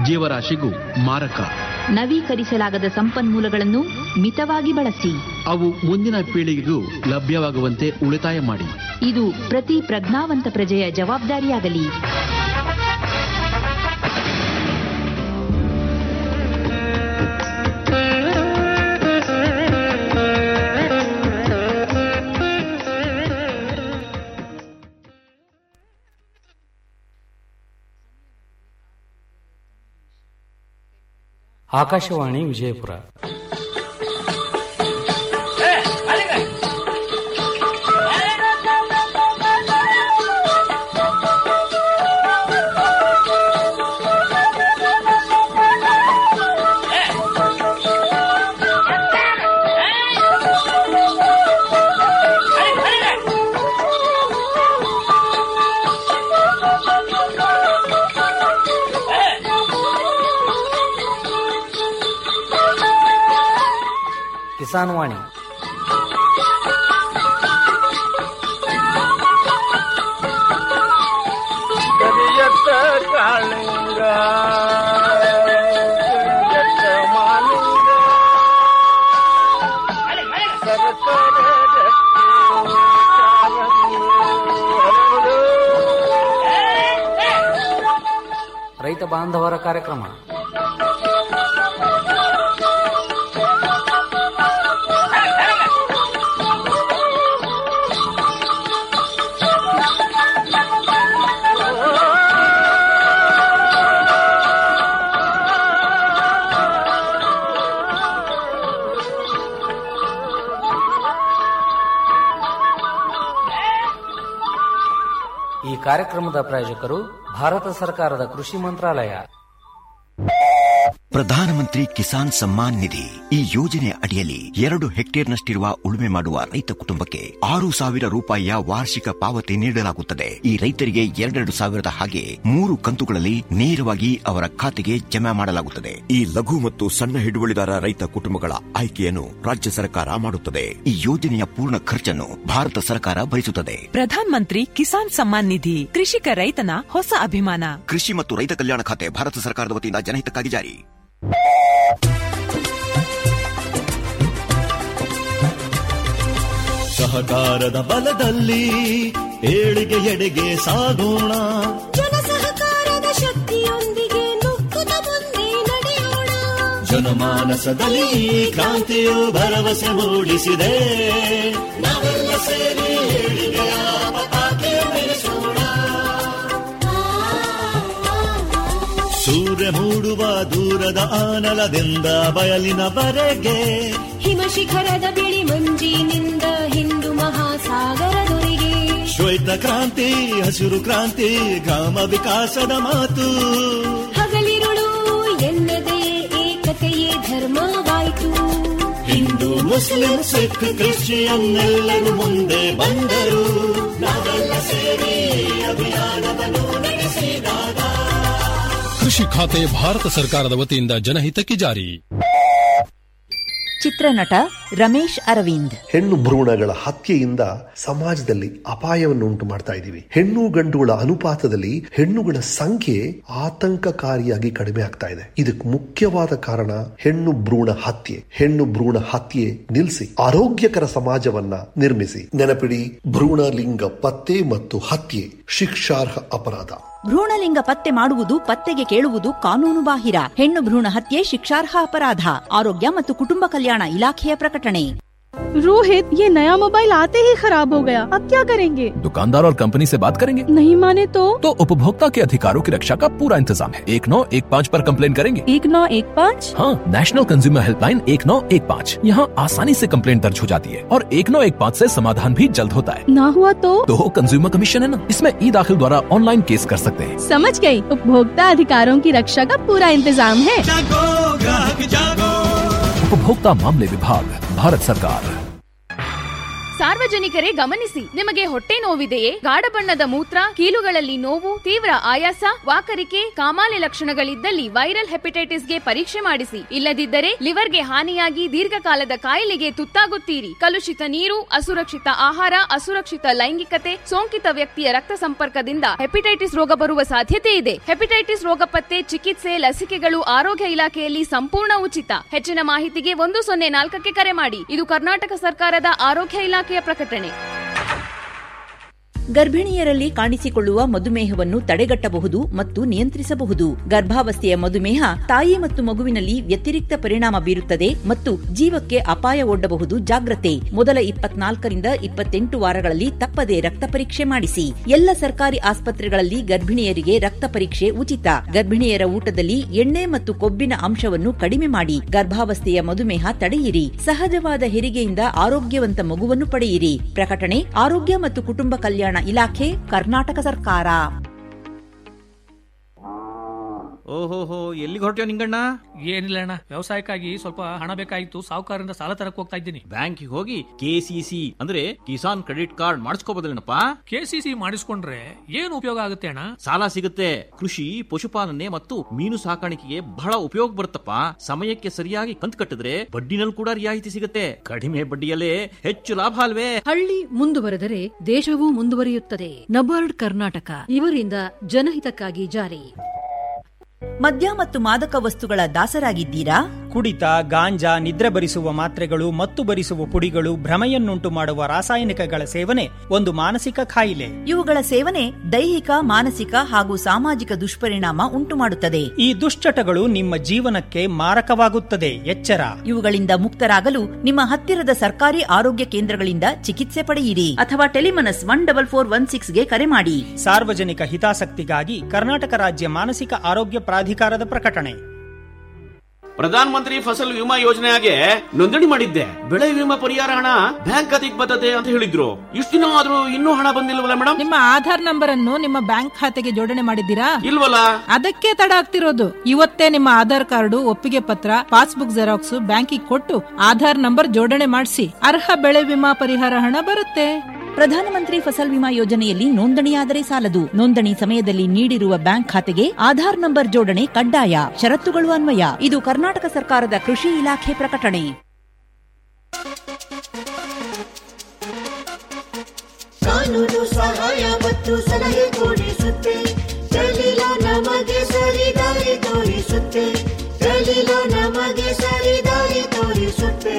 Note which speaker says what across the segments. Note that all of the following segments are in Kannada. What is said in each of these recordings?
Speaker 1: ಜೀವರಾಶಿಗೂ ಮಾರಕ
Speaker 2: ನವೀಕರಿಸಲಾಗದ ಸಂಪನ್ಮೂಲಗಳನ್ನು ಮಿತವಾಗಿ ಬಳಸಿ
Speaker 1: ಅವು ಮುಂದಿನ ಪೀಳಿಗೆಗೂ ಲಭ್ಯವಾಗುವಂತೆ ಉಳಿತಾಯ ಮಾಡಿ
Speaker 2: ಇದು ಪ್ರತಿ ಪ್ರಜ್ಞಾವಂತ ಪ್ರಜೆಯ ಜವಾಬ್ದಾರಿಯಾಗಲಿ
Speaker 3: ಆಕಾಶವಾಣಿ ವಿಜಯಪುರ ಕಿಸಾನ್ ವಾಣಿ
Speaker 4: ಕರಿಯತ್ತ ಕಾಳಿಂಗ ಕರಿಯತ್ತ ಮಾಲಿಂಗ ಸರಸರ ಗಟ್ಟಿ ಕಾಲಂಗಿ ಹರಡು.
Speaker 3: ರೈತ ಬಾಂಧವರ ಕಾರ್ಯಕ್ರಮ ಈ ಕಾರ್ಯಕ್ರಮದ ಪ್ರಾಯೋಜಕರು ಭಾರತ ಸರ್ಕಾರದ ಕೃಷಿ ಮಂತ್ರಾಲಯ
Speaker 5: ಪ್ರಧಾನಮಂತ್ರಿ ಕಿಸಾನ್ ಸಮ್ಮಾನ್ ನಿಧಿ ಈ ಯೋಜನೆಯ ಅಡಿಯಲ್ಲಿ ಎರಡು ಹೆಕ್ಟೇರ್ನಷ್ಟಿರುವ ಉಳುಮೆ ಮಾಡುವ ರೈತ ಕುಟುಂಬಕ್ಕೆ ಆರು ಸಾವಿರ ರೂಪಾಯಿಯ ವಾರ್ಷಿಕ ಪಾವತಿ ನೀಡಲಾಗುತ್ತದೆ ಈ ರೈತರಿಗೆ ಎರಡೆರಡು ಸಾವಿರದ ಹಾಗೆ ಮೂರು ಕಂತುಗಳಲ್ಲಿ ನೇರವಾಗಿ ಅವರ ಖಾತೆಗೆ ಜಮಾ ಮಾಡಲಾಗುತ್ತದೆ ಈ ಲಘು ಮತ್ತು ಸಣ್ಣ ಹಿಡುವಳಿದಾರ ರೈತ ಕುಟುಂಬಗಳ ಆಯ್ಕೆಯನ್ನು ರಾಜ್ಯ ಸರ್ಕಾರ ಮಾಡುತ್ತದೆ ಈ ಯೋಜನೆಯ ಪೂರ್ಣ ಖರ್ಚನ್ನು ಭಾರತ ಸರ್ಕಾರ ಭರಿಸುತ್ತದೆ
Speaker 6: ಪ್ರಧಾನ್ ಮಂತ್ರಿ ಕಿಸಾನ್ ಸಮ್ಮಾನ್ ನಿಧಿ ಕೃಷಿಕ ರೈತನ ಹೊಸ ಅಭಿಮಾನ
Speaker 5: ಕೃಷಿ ಮತ್ತು ರೈತ ಕಲ್ಯಾಣ ಖಾತೆ ಭಾರತ ಸರ್ಕಾರದ ವತಿಯಿಂದ ಜನಹಿತಕ್ಕಾಗಿ ಜಾರಿ
Speaker 7: ಸಹಕಾರದ ಬಲದಲ್ಲಿ ಏಳಿಗೆ ಎಡೆಗೆ ಸಾಗೋಣ
Speaker 8: ಜನ ಸಹಕಾರದ ಶಕ್ತಿಯೊಂದಿಗೆ ನುಗ್ಗುತ್ತ ಮುಂದೆ ನಡೆಯೋಣ
Speaker 7: ಜನಮಾನಸದಲ್ಲಿ ಈ ಕ್ರಾಂತಿಯು ಭರವಸೆ ಮೂಡಿಸಿದೆ ನಾವೆಲ್ಲ ಸೇರಿ ಏಳಿಗೆಯ ಪತಾಕೆ ಬೆಳೆಸೋಣ ಸೂರ್ಯ ಮೂಡುವ ದೂರದ ಆನಲದಿಂದ ಬಯಲಿನವರೆಗೆ
Speaker 8: ಹಿಮ ಶಿಖರದ ಬಿಳಿ ಮಂಜಿನಿಂದ ಹಿಂದೂ ಮಹಾಸಾಗರದೊರೆಗೆ
Speaker 7: ಶ್ವೇತ ಕ್ರಾಂತಿ ಹಸಿರು ಕ್ರಾಂತಿ ಗ್ರಾಮ ವಿಕಾಸದ ಮಾತು
Speaker 8: ಹಗಲಿರುಳು ಎನ್ನದೇ ಏಕತೆಯೇ ಧರ್ಮವಾಯಿತು
Speaker 7: ಹಿಂದೂ ಮುಸ್ಲಿಂ ಸಿಖ್ ಕ್ರಿಶ್ಚಿಯನ್ ಎಲ್ಲರೂ ಮುಂದೆ ಬಂದರು ನಾವೆಲ್ಲ ಸೇರಿ ಅಭಿಯಾನವನ್ನು ನಡೆಸಿದಾಗ
Speaker 9: ಕೃಷಿ ಖಾತೆ ಭಾರತ ಸರ್ಕಾರದ ವತಿಯಿಂದ ಜನಹಿತಕ್ಕೆ ಜಾರಿ
Speaker 2: ಚಿತ್ರನಟ ರಮೇಶ್ ಅರವಿಂದ್
Speaker 10: ಹೆಣ್ಣು ಭ್ರೂಣಗಳ ಹತ್ಯೆಯಿಂದ ಸಮಾಜದಲ್ಲಿ ಅಪಾಯವನ್ನು ಉಂಟು ಮಾಡ್ತಾ ಇದ್ದೀವಿ ಹೆಣ್ಣು ಗಂಡುಗಳ ಅನುಪಾತದಲ್ಲಿ ಹೆಣ್ಣುಗಳ ಸಂಖ್ಯೆ ಆತಂಕಕಾರಿಯಾಗಿ ಕಡಿಮೆ ಆಗ್ತಾ ಇದೆ ಇದಕ್ಕೆ ಮುಖ್ಯವಾದ ಕಾರಣ ಹೆಣ್ಣು ಭ್ರೂಣ ಹತ್ಯೆ ಹೆಣ್ಣು ಭ್ರೂಣ ಹತ್ಯೆ ನಿಲ್ಲಿಸಿ ಆರೋಗ್ಯಕರ ಸಮಾಜವನ್ನ ನಿರ್ಮಿಸಿ ನೆನಪಿಡಿ ಭ್ರೂಣ ಲಿಂಗ ಪತ್ತೆ ಮತ್ತು ಹತ್ಯೆ ಶಿಕ್ಷಾರ್ಹ ಅಪರಾಧ
Speaker 11: ಭ್ರೂಣಲಿಂಗ ಪತ್ತೆ ಮಾಡುವುದು ಪತ್ತೆಗೆ ಕೇಳುವುದು ಕಾನೂನು ಬಾಹಿರ ಹೆಣ್ಣು ಭ್ರೂಣ ಹತ್ಯೆ ಶಿಕ್ಷಾರ್ಹ ಅಪರಾಧ ಆರೋಗ್ಯ ಮತ್ತು ಕುಟುಂಬ ಕಲ್ಯಾಣ ಇಲಾಖೆಯ ಪ್ರಕಟಣೆ
Speaker 12: रोहित ये नया मोबाइल आते ही खराब हो गया अब क्या करेंगे
Speaker 13: दुकानदार और कंपनी से बात करेंगे
Speaker 12: नहीं माने तो
Speaker 13: तो उपभोक्ता के अधिकारों की रक्षा का पूरा इंतजाम है एक नौ एक पाँच पर कंप्लेन करेंगे
Speaker 12: एक नौ एक पाँच
Speaker 13: हाँ नेशनल कंज्यूमर हेल्पलाइन एक नौ एक पाँच यहाँ आसानी से कंप्लेन दर्ज हो जाती है और एक नौ एक पाँच ऐसी समाधान भी जल्द होता है
Speaker 12: ना हुआ तो
Speaker 13: तो कंज्यूमर कमीशन है ना इसमें ई दाखिल द्वारा ऑनलाइन केस कर सकते हैं
Speaker 12: समझ गई उपभोक्ता अधिकारों की रक्षा का पूरा इंतजाम है
Speaker 13: उपभोक्ता मामले विभाग भारत सरकार
Speaker 12: सार्वजनिक
Speaker 14: ಸಾರ್ವಜನಿಕರೇ ಗಮನಿಸಿ ನಿಮಗೆ ಹೊಟ್ಟೆ ನೋವಿದೆಯೇ ಗಾಢ ಬಣ್ಣದ ಮೂತ್ರ ಕೀಲುಗಳಲ್ಲಿ ನೋವು ತೀವ್ರ ಆಯಾಸ ವಾಕರಿಕೆ ಕಾಮಾಲೆ ಲಕ್ಷಣಗಳಿದ್ದಲ್ಲಿ ವೈರಲ್ ಹೆಪಟೈಟಿಸ್ಗೆ ಪರೀಕ್ಷೆ ಮಾಡಿಸಿ ಇಲ್ಲದಿದ್ದರೆ ಲಿವರ್ಗೆ ಹಾನಿಯಾಗಿ ದೀರ್ಘಕಾಲದ ಕಾಯಿಲೆಗೆ ತುತ್ತಾಗುತ್ತೀರಿ ಕಲುಷಿತ ನೀರು ಅಸುರಕ್ಷಿತ ಆಹಾರ ಅಸುರಕ್ಷಿತ ಲೈಂಗಿಕತೆ ಸೋಂಕಿತ ವ್ಯಕ್ತಿಯ ರಕ್ತ ಸಂಪರ್ಕದಿಂದ ಹೆಪಟೈಟಿಸ್ ರೋಗ ಬರುವ ಸಾಧ್ಯತೆ ಇದೆ ಹೆಪಟೈಟಿಸ್ ರೋಗ ಪತ್ತೆ ಚಿಕಿತ್ಸೆ ಲಸಿಕೆಗಳು ಆರೋಗ್ಯ ಇಲಾಖೆಯಲ್ಲಿ ಸಂಪೂರ್ಣ ಉಚಿತ ಹೆಚ್ಚಿನ ಮಾಹಿತಿಗೆ ಒಂದು ಸೊನ್ನೆ ನಾಲ್ಕಕ್ಕೆ ಕರೆ ಮಾಡಿ ಇದು ಕರ್ನಾಟಕ ಸರ್ಕಾರದ ಆರೋಗ್ಯ ಇಲಾಖೆಯ ಪ್ರಕಟಣೆ
Speaker 11: ಗರ್ಭಿಣಿಯರಲ್ಲಿ ಕಾಣಿಸಿಕೊಳ್ಳುವ ಮಧುಮೇಹವನ್ನು ತಡೆಗಟ್ಟಬಹುದು ಮತ್ತು ನಿಯಂತ್ರಿಸಬಹುದು ಗರ್ಭಾವಸ್ಥೆಯ ಮಧುಮೇಹ ತಾಯಿ ಮತ್ತು ಮಗುವಿನಲ್ಲಿ ವ್ಯತಿರಿಕ್ತ ಪರಿಣಾಮ ಬೀರುತ್ತದೆ ಮತ್ತು ಜೀವಕ್ಕೆ ಅಪಾಯ ಒಡ್ಡಬಹುದು ಜಾಗ್ರತೆ ಮೊದಲ ಇಪ್ಪತ್ನಾಲ್ಕರಿಂದ ಇಪ್ಪತ್ತೆಂಟು ವಾರಗಳಲ್ಲಿ ತಪ್ಪದೆ ರಕ್ತ ಪರೀಕ್ಷೆ ಮಾಡಿಸಿ ಎಲ್ಲ ಸರ್ಕಾರಿ ಆಸ್ಪತ್ರೆಗಳಲ್ಲಿ ಗರ್ಭಿಣಿಯರಿಗೆ ರಕ್ತ ಪರೀಕ್ಷೆ ಉಚಿತ ಗರ್ಭಿಣಿಯರ ಊಟದಲ್ಲಿ ಎಣ್ಣೆ ಮತ್ತು ಕೊಬ್ಬಿನ ಅಂಶವನ್ನು ಕಡಿಮೆ ಮಾಡಿ ಗರ್ಭಾವಸ್ಥೆಯ ಮಧುಮೇಹ ತಡೆಯಿರಿ ಸಹಜವಾದ ಹೆರಿಗೆಯಿಂದ ಆರೋಗ್ಯವಂತ ಮಗುವನ್ನು ಪಡೆಯಿರಿ ಪ್ರಕಟಣೆ ಆರೋಗ್ಯ ಮತ್ತು ಕುಟುಂಬ ಕಲ್ಯಾಣ ಇಲಾಖೆ ಕರ್ನಾಟಕ ಸರ್ಕಾರ
Speaker 15: ಓಹೋಹೋ ಎಲ್ಲಿಗೆ ಹೊರಟ್ಯೋ ನಿಂಗಣ್ಣ
Speaker 16: ಏನಿಲ್ಲ ಅಣ್ಣ ವ್ಯವಸಾಯಕ್ಕಾಗಿ ಸ್ವಲ್ಪ ಹಣ ಬೇಕಾಗಿತ್ತು ಸಾಹುಕಾರರಿಂದ ಸಾಲ ತರಕ್ ಹೋಗ್ತಾ ಇದ್ದೀನಿ
Speaker 15: ಬ್ಯಾಂಕಿಗೆ ಹೋಗಿ ಕೆಸಿಸಿ ಅಂದ್ರೆ ಕಿಸಾನ್ ಕ್ರೆಡಿಟ್ ಕಾರ್ಡ್ ಮಾಡಿಸ್ಕೋಬೋದಲ್ಲೇನಪ್ಪ
Speaker 16: ಕೆಸಿಸಿ ಮಾಡಿಸ್ಕೊಂಡ್ರೆ ಏನು ಉಪಯೋಗ ಆಗುತ್ತೆ ಅಣ್ಣ
Speaker 15: ಸಾಲ ಸಿಗುತ್ತೆ ಕೃಷಿ ಪಶುಪಾಲನೆ ಮತ್ತು ಮೀನು ಸಾಕಾಣಿಕೆಗೆ ಬಹಳ ಉಪಯೋಗ ಬರುತ್ತಪ್ಪ ಸಮಯಕ್ಕೆ ಸರಿಯಾಗಿ ಕಂತು ಕಟ್ಟಿದ್ರೆ ಬಡ್ಡಿನಲ್ಲಿ ಕೂಡ ರಿಯಾಯಿತಿ ಸಿಗುತ್ತೆ ಕಡಿಮೆ ಬಡ್ಡಿಯಲ್ಲೇ ಹೆಚ್ಚು ಲಾಭ ಅಲ್ವೇ
Speaker 17: ಹಳ್ಳಿ ಮುಂದುವರೆದರೆ ದೇಶವೂ ಮುಂದುವರಿಯುತ್ತದೆ ನಬಾರ್ಡ್ ಕರ್ನಾಟಕ ಇವರಿಂದ ಜನಹಿತಕ್ಕಾಗಿ ಜಾರಿ
Speaker 11: ಮದ್ಯ ಮತ್ತು ಮಾದಕ ವಸ್ತುಗಳ ದಾಸರಾಗಿದ್ದೀರಾ
Speaker 18: ಕುಡಿತ ಗಾಂಜಾ ನಿದ್ರೆ ಬರಿಸುವ ಮಾತ್ರೆಗಳು ಮತ್ತು ಬರಿಸುವ ಪುಡಿಗಳು ಭ್ರಮೆಯನ್ನುಂಟು ಮಾಡುವ ರಾಸಾಯನಿಕಗಳ ಸೇವನೆ ಒಂದು ಮಾನಸಿಕ ಕಾಯಿಲೆ
Speaker 11: ಇವುಗಳ ಸೇವನೆ ದೈಹಿಕ ಮಾನಸಿಕ ಹಾಗೂ ಸಾಮಾಜಿಕ ದುಷ್ಪರಿಣಾಮ ಉಂಟುಮಾಡುತ್ತದೆ
Speaker 18: ಈ ದುಶ್ಚಟಗಳು ನಿಮ್ಮ ಜೀವನಕ್ಕೆ ಮಾರಕವಾಗುತ್ತದೆ ಎಚ್ಚರ
Speaker 11: ಇವುಗಳಿಂದ ಮುಕ್ತರಾಗಲು ನಿಮ್ಮ ಹತ್ತಿರದ ಸರ್ಕಾರಿ ಆರೋಗ್ಯ ಕೇಂದ್ರಗಳಿಂದ ಚಿಕಿತ್ಸೆ ಪಡೆಯಿರಿ ಅಥವಾ Tele Manas one double four one ಸಿಕ್ಸ್ಗೆ ಕರೆ ಮಾಡಿ
Speaker 18: ಸಾರ್ವಜನಿಕ ಹಿತಾಸಕ್ತಿಗಾಗಿ ಕರ್ನಾಟಕ ರಾಜ್ಯ ಮಾನಸಿಕ ಆರೋಗ್ಯ ಪ್ರಾಧಿಕಾರದ ಪ್ರಕಟಣೆ
Speaker 19: ಪ್ರಧಾನ ಮಂತ್ರಿ ಫಸಲ್ ವಿಮಾ ಯೋಜನೆಗೆ ನೋಂದಣಿ ಮಾಡಿದ್ದೆ ಬೆಳೆ ವಿಮಾ ಪರಿಹಾರ ಹಣ ಬ್ಯಾಂಕ್ ಖಾತೆಗೆ ಬರ್ತದೆ ಅಂತ ಹೇಳಿದ್ರು ಇಷ್ಟು ದಿನ ಆದ್ರೂ ಇನ್ನೂ ಹಣ ಬಂದಿಲ್ವಲ್ಲ ಮೇಡಮ್
Speaker 20: ನಿಮ್ಮ ಆಧಾರ್ ನಂಬರ್ ಅನ್ನು ನಿಮ್ಮ ಬ್ಯಾಂಕ್ ಖಾತೆಗೆ ಜೋಡಣೆ ಮಾಡಿದ್ದೀರಾ
Speaker 19: ಇಲ್ವಲ್ಲ
Speaker 20: ಅದಕ್ಕೆ ತಡ ಆಗ್ತಿರೋದು ಇವತ್ತೇ ನಿಮ್ಮ ಆಧಾರ್ ಕಾರ್ಡು ಒಪ್ಪಿಗೆ ಪತ್ರ ಪಾಸ್ಬುಕ್ ಜೆರಾಕ್ಸ್ ಬ್ಯಾಂಕಿಗೆ ಕೊಟ್ಟು ಆಧಾರ್ ನಂಬರ್ ಜೋಡಣೆ ಮಾಡಿಸಿ ಅರ್ಹ ಬೆಳೆ ವಿಮಾ ಪರಿಹಾರ ಹಣ ಬರುತ್ತೆ
Speaker 11: ಪ್ರಧಾನಮಂತ್ರಿ ಫಸಲ್ ವಿಮಾ ಯೋಜನೆಯಲ್ಲಿ ನೋಂದಣಿಯಾದರೆ ಸಾಲದು ನೋಂದಣಿ ಸಮಯದಲ್ಲಿ ನೀಡಿರುವ ಬ್ಯಾಂಕ್ ಖಾತೆಗೆ ಆಧಾರ್ ನಂಬರ್ ಜೋಡಣೆ ಕಡ್ಡಾಯ ಷರತ್ತುಗಳು ಅನ್ವಯ ಇದು ಕರ್ನಾಟಕ ಸರ್ಕಾರದ ಕೃಷಿ ಇಲಾಖೆ ಪ್ರಕಟಣೆ
Speaker 8: ಕಾನೂನು ಸಹಾಯ ಮತ್ತು ಸಲಹೆ ಕೊಡಿಸುತ್ತೆ ಕಲೀಲ ನಮಗೆ ಸರಿದಾರಿ ತೋರಿಸುತ್ತೆ ಕಲೀಲ ನಮಗೆ ಸರಿದಾರಿ ತೋರಿಸುತ್ತೆ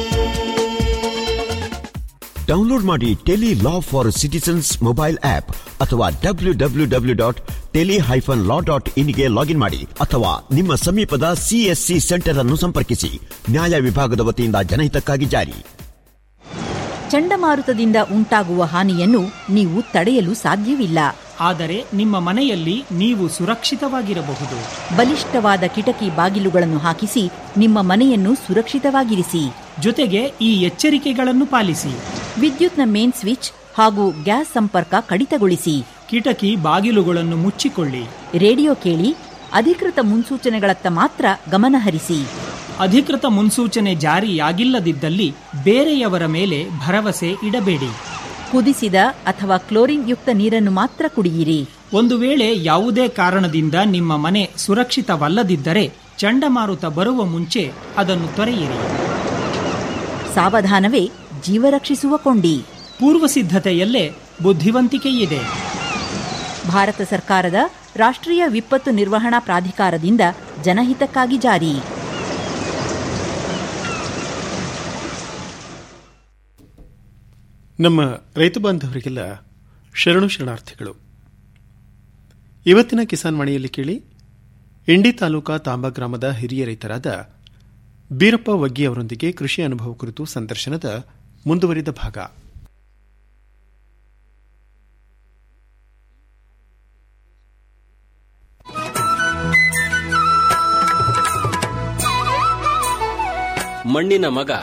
Speaker 5: ಡೌನ್ಲೋಡ್ ಮಾಡಿ tele law for citizens mobile app ಅಥವಾ W W W dot tele hyphen law dot ಇನ್ಗೆ ಲಾಗಿನ್ ಮಾಡಿ ಅಥವಾ ನಿಮ್ಮ ಸಮೀಪದ ಸಿಎಸ್ಸಿ ಸೆಂಟರ್ ಅನ್ನು ಸಂಪರ್ಕಿಸಿ ನ್ಯಾಯ ವಿಭಾಗದ ವತಿಯಿಂದ ಜನಹಿತಕ್ಕಾಗಿ ಜಾರಿ
Speaker 11: ಚಂಡಮಾರುತದಿಂದ ಉಂಟಾಗುವ ಹಾನಿಯನ್ನು ನೀವು ತಡೆಯಲು ಸಾಧ್ಯವಿಲ್ಲ
Speaker 18: ಆದರೆ ನಿಮ್ಮ ಮನೆಯಲ್ಲಿ ನೀವು ಸುರಕ್ಷಿತವಾಗಿರಬಹುದು
Speaker 11: ಬಲಿಷ್ಠವಾದ ಕಿಟಕಿ ಬಾಗಿಲುಗಳನ್ನು ಹಾಕಿಸಿ ನಿಮ್ಮ ಮನೆಯನ್ನು ಸುರಕ್ಷಿತವಾಗಿರಿಸಿ
Speaker 18: ಜೊತೆಗೆ ಈ ಎಚ್ಚರಿಕೆಗಳನ್ನು ಪಾಲಿಸಿ
Speaker 11: ವಿದ್ಯುತ್ನ ಮೇನ್ ಸ್ವಿಚ್ ಹಾಗೂ ಗ್ಯಾಸ್ ಸಂಪರ್ಕ ಕಡಿತಗೊಳಿಸಿ
Speaker 18: ಕಿಟಕಿ ಬಾಗಿಲುಗಳನ್ನು ಮುಚ್ಚಿಕೊಳ್ಳಿ
Speaker 11: ರೇಡಿಯೋ ಕೇಳಿ ಅಧಿಕೃತ ಮುನ್ಸೂಚನೆಗಳತ್ತ ಮಾತ್ರ ಗಮನಹರಿಸಿ
Speaker 18: ಅಧಿಕೃತ ಮುನ್ಸೂಚನೆ ಜಾರಿಯಾಗಿಲ್ಲದಿದ್ದಲ್ಲಿ ಬೇರೆಯವರ ಮೇಲೆ ಭರವಸೆ ಇಡಬೇಡಿ
Speaker 11: ಕುದಿಸಿದ ಅಥವಾ ಕ್ಲೋರಿನ್ ಯುಕ್ತ ನೀರನ್ನು ಮಾತ್ರ ಕುಡಿಯಿರಿ
Speaker 18: ಒಂದು ವೇಳೆ ಯಾವುದೇ ಕಾರಣದಿಂದ ನಿಮ್ಮ ಮನೆ ಸುರಕ್ಷಿತವಲ್ಲದಿದ್ದರೆ ಚಂಡಮಾರುತ ಬರುವ ಮುಂಚೆ ಅದನ್ನು ತೊರೆಯಿರಿ
Speaker 11: ಸಾವಧಾನವೇ ಜೀವ ರಕ್ಷಿಸುವ ಕೊಂಡಿ
Speaker 18: ಪೂರ್ವ ಸಿದ್ಧತೆಯಲ್ಲೇ ಬುದ್ಧಿವಂತಿಕೆ ಇದೆ
Speaker 11: ಭಾರತ ಸರ್ಕಾರದ ರಾಷ್ಟ್ರೀಯ ವಿಪತ್ತು ನಿರ್ವಹಣಾ ಪ್ರಾಧಿಕಾರದಿಂದ ಜನಹಿತಕ್ಕಾಗಿ ಜಾರಿ
Speaker 21: ನಮ್ಮ ರೈತ ಬಾಂಧವರಿಗೆಲ್ಲ ಶರಣು ಶರಣಾರ್ಥಿಗಳು ಇವತ್ತಿನ ಕಿಸಾನ್ ವಾಣಿಯಲ್ಲಿ ಕೇಳಿ ಇಂಡಿ ತಾಲೂಕಾ ತಾಂಬಾ ಗ್ರಾಮದ ಹಿರಿಯ ರೈತರಾದ ಬೀರಪ್ಪ ವಗ್ಗಿ ಅವರೊಂದಿಗೆ ಕೃಷಿ ಅನುಭವ ಕುರಿತು ಸಂದರ್ಶನದ ಮುಂದುವರಿದ ಭಾಗ
Speaker 22: ಮಣ್ಣಿನ ಮಗ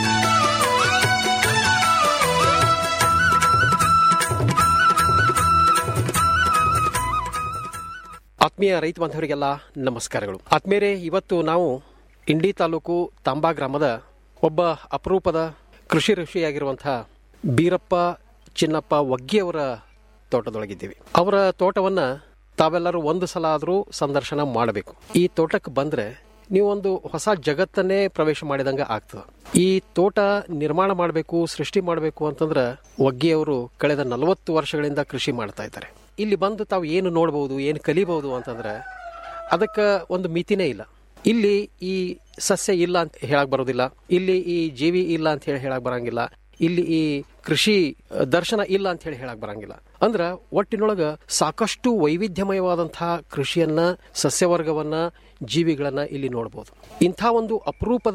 Speaker 23: ಆತ್ಮೀಯ ರೈತ ಬಾಂಧವರಿಗೆಲ್ಲ ನಮಸ್ಕಾರಗಳು ಆತ್ಮೀಯರೇ ಇವತ್ತು ನಾವು ಇಂಡಿ ತಾಲೂಕು ತಾಂಬಾ ಗ್ರಾಮದ ಒಬ್ಬ ಅಪರೂಪದ ಕೃಷಿ ಋಷಿಯಾಗಿರುವಂತಹ ಬೀರಪ್ಪ ಚಿನ್ನಪ್ಪ ಒಗ್ಗಿಯವರ ತೋಟದೊಳಗಿದ್ದೀವಿ ಅವರ ತೋಟವನ್ನ ತಾವೆಲ್ಲರೂ ಒಂದು ಸಲ ಆದರೂ ಸಂದರ್ಶನ ಮಾಡಬೇಕು ಈ ತೋಟಕ್ಕೆ ಬಂದ್ರೆ ನೀವೊಂದು ಹೊಸ ಜಗತ್ತನ್ನೇ ಪ್ರವೇಶ ಮಾಡಿದಂಗೆ ಆಗ್ತದೆ ಈ ತೋಟ ನಿರ್ಮಾಣ ಮಾಡಬೇಕು ಸೃಷ್ಟಿ ಮಾಡಬೇಕು ಅಂತಂದ್ರೆ ಒಗ್ಗಿಯವರು ಕಳೆದ ನಲವತ್ತು ವರ್ಷಗಳಿಂದ ಕೃಷಿ ಮಾಡ್ತಾ ಇದ್ದಾರೆ ಇಲ್ಲಿ ಬಂದು ತಾವು ಏನು ನೋಡ್ಬೋದು ಏನು ಕಲಿಬಹುದು ಅಂತಂದ್ರೆ ಅದಕ್ಕೆ ಒಂದು ಮಿತಿನೇ ಇಲ್ಲ ಇಲ್ಲಿ ಈ ಸಸ್ಯ ಇಲ್ಲ ಅಂತ ಹೇಳಕ್ ಬರೋದಿಲ್ಲ ಇಲ್ಲಿ ಈ ಜೀವಿ ಇಲ್ಲ ಅಂತ ಹೇಳಿ ಹೇಳಕ್ ಬರಂಗಿಲ್ಲ ಇಲ್ಲಿ ಈ ಕೃಷಿ ಅಹ್, ದರ್ಶನ ಇಲ್ಲ ಅಂತ ಹೇಳಿ ಹೇಳಕ್ ಬರಂಗಿಲ್ಲ ಅಂದ್ರ ಒಟ್ಟಿನೊಳಗ ಸಾಕಷ್ಟು ವೈವಿಧ್ಯಮಯವಾದಂತಹ ಕೃಷಿಯನ್ನ ಸಸ್ಯವರ್ಗವನ್ನ ಜೀವಿಗಳನ್ನ ಇಲ್ಲಿ ನೋಡಬಹುದು ಇಂಥ ಒಂದು ಅಪರೂಪದ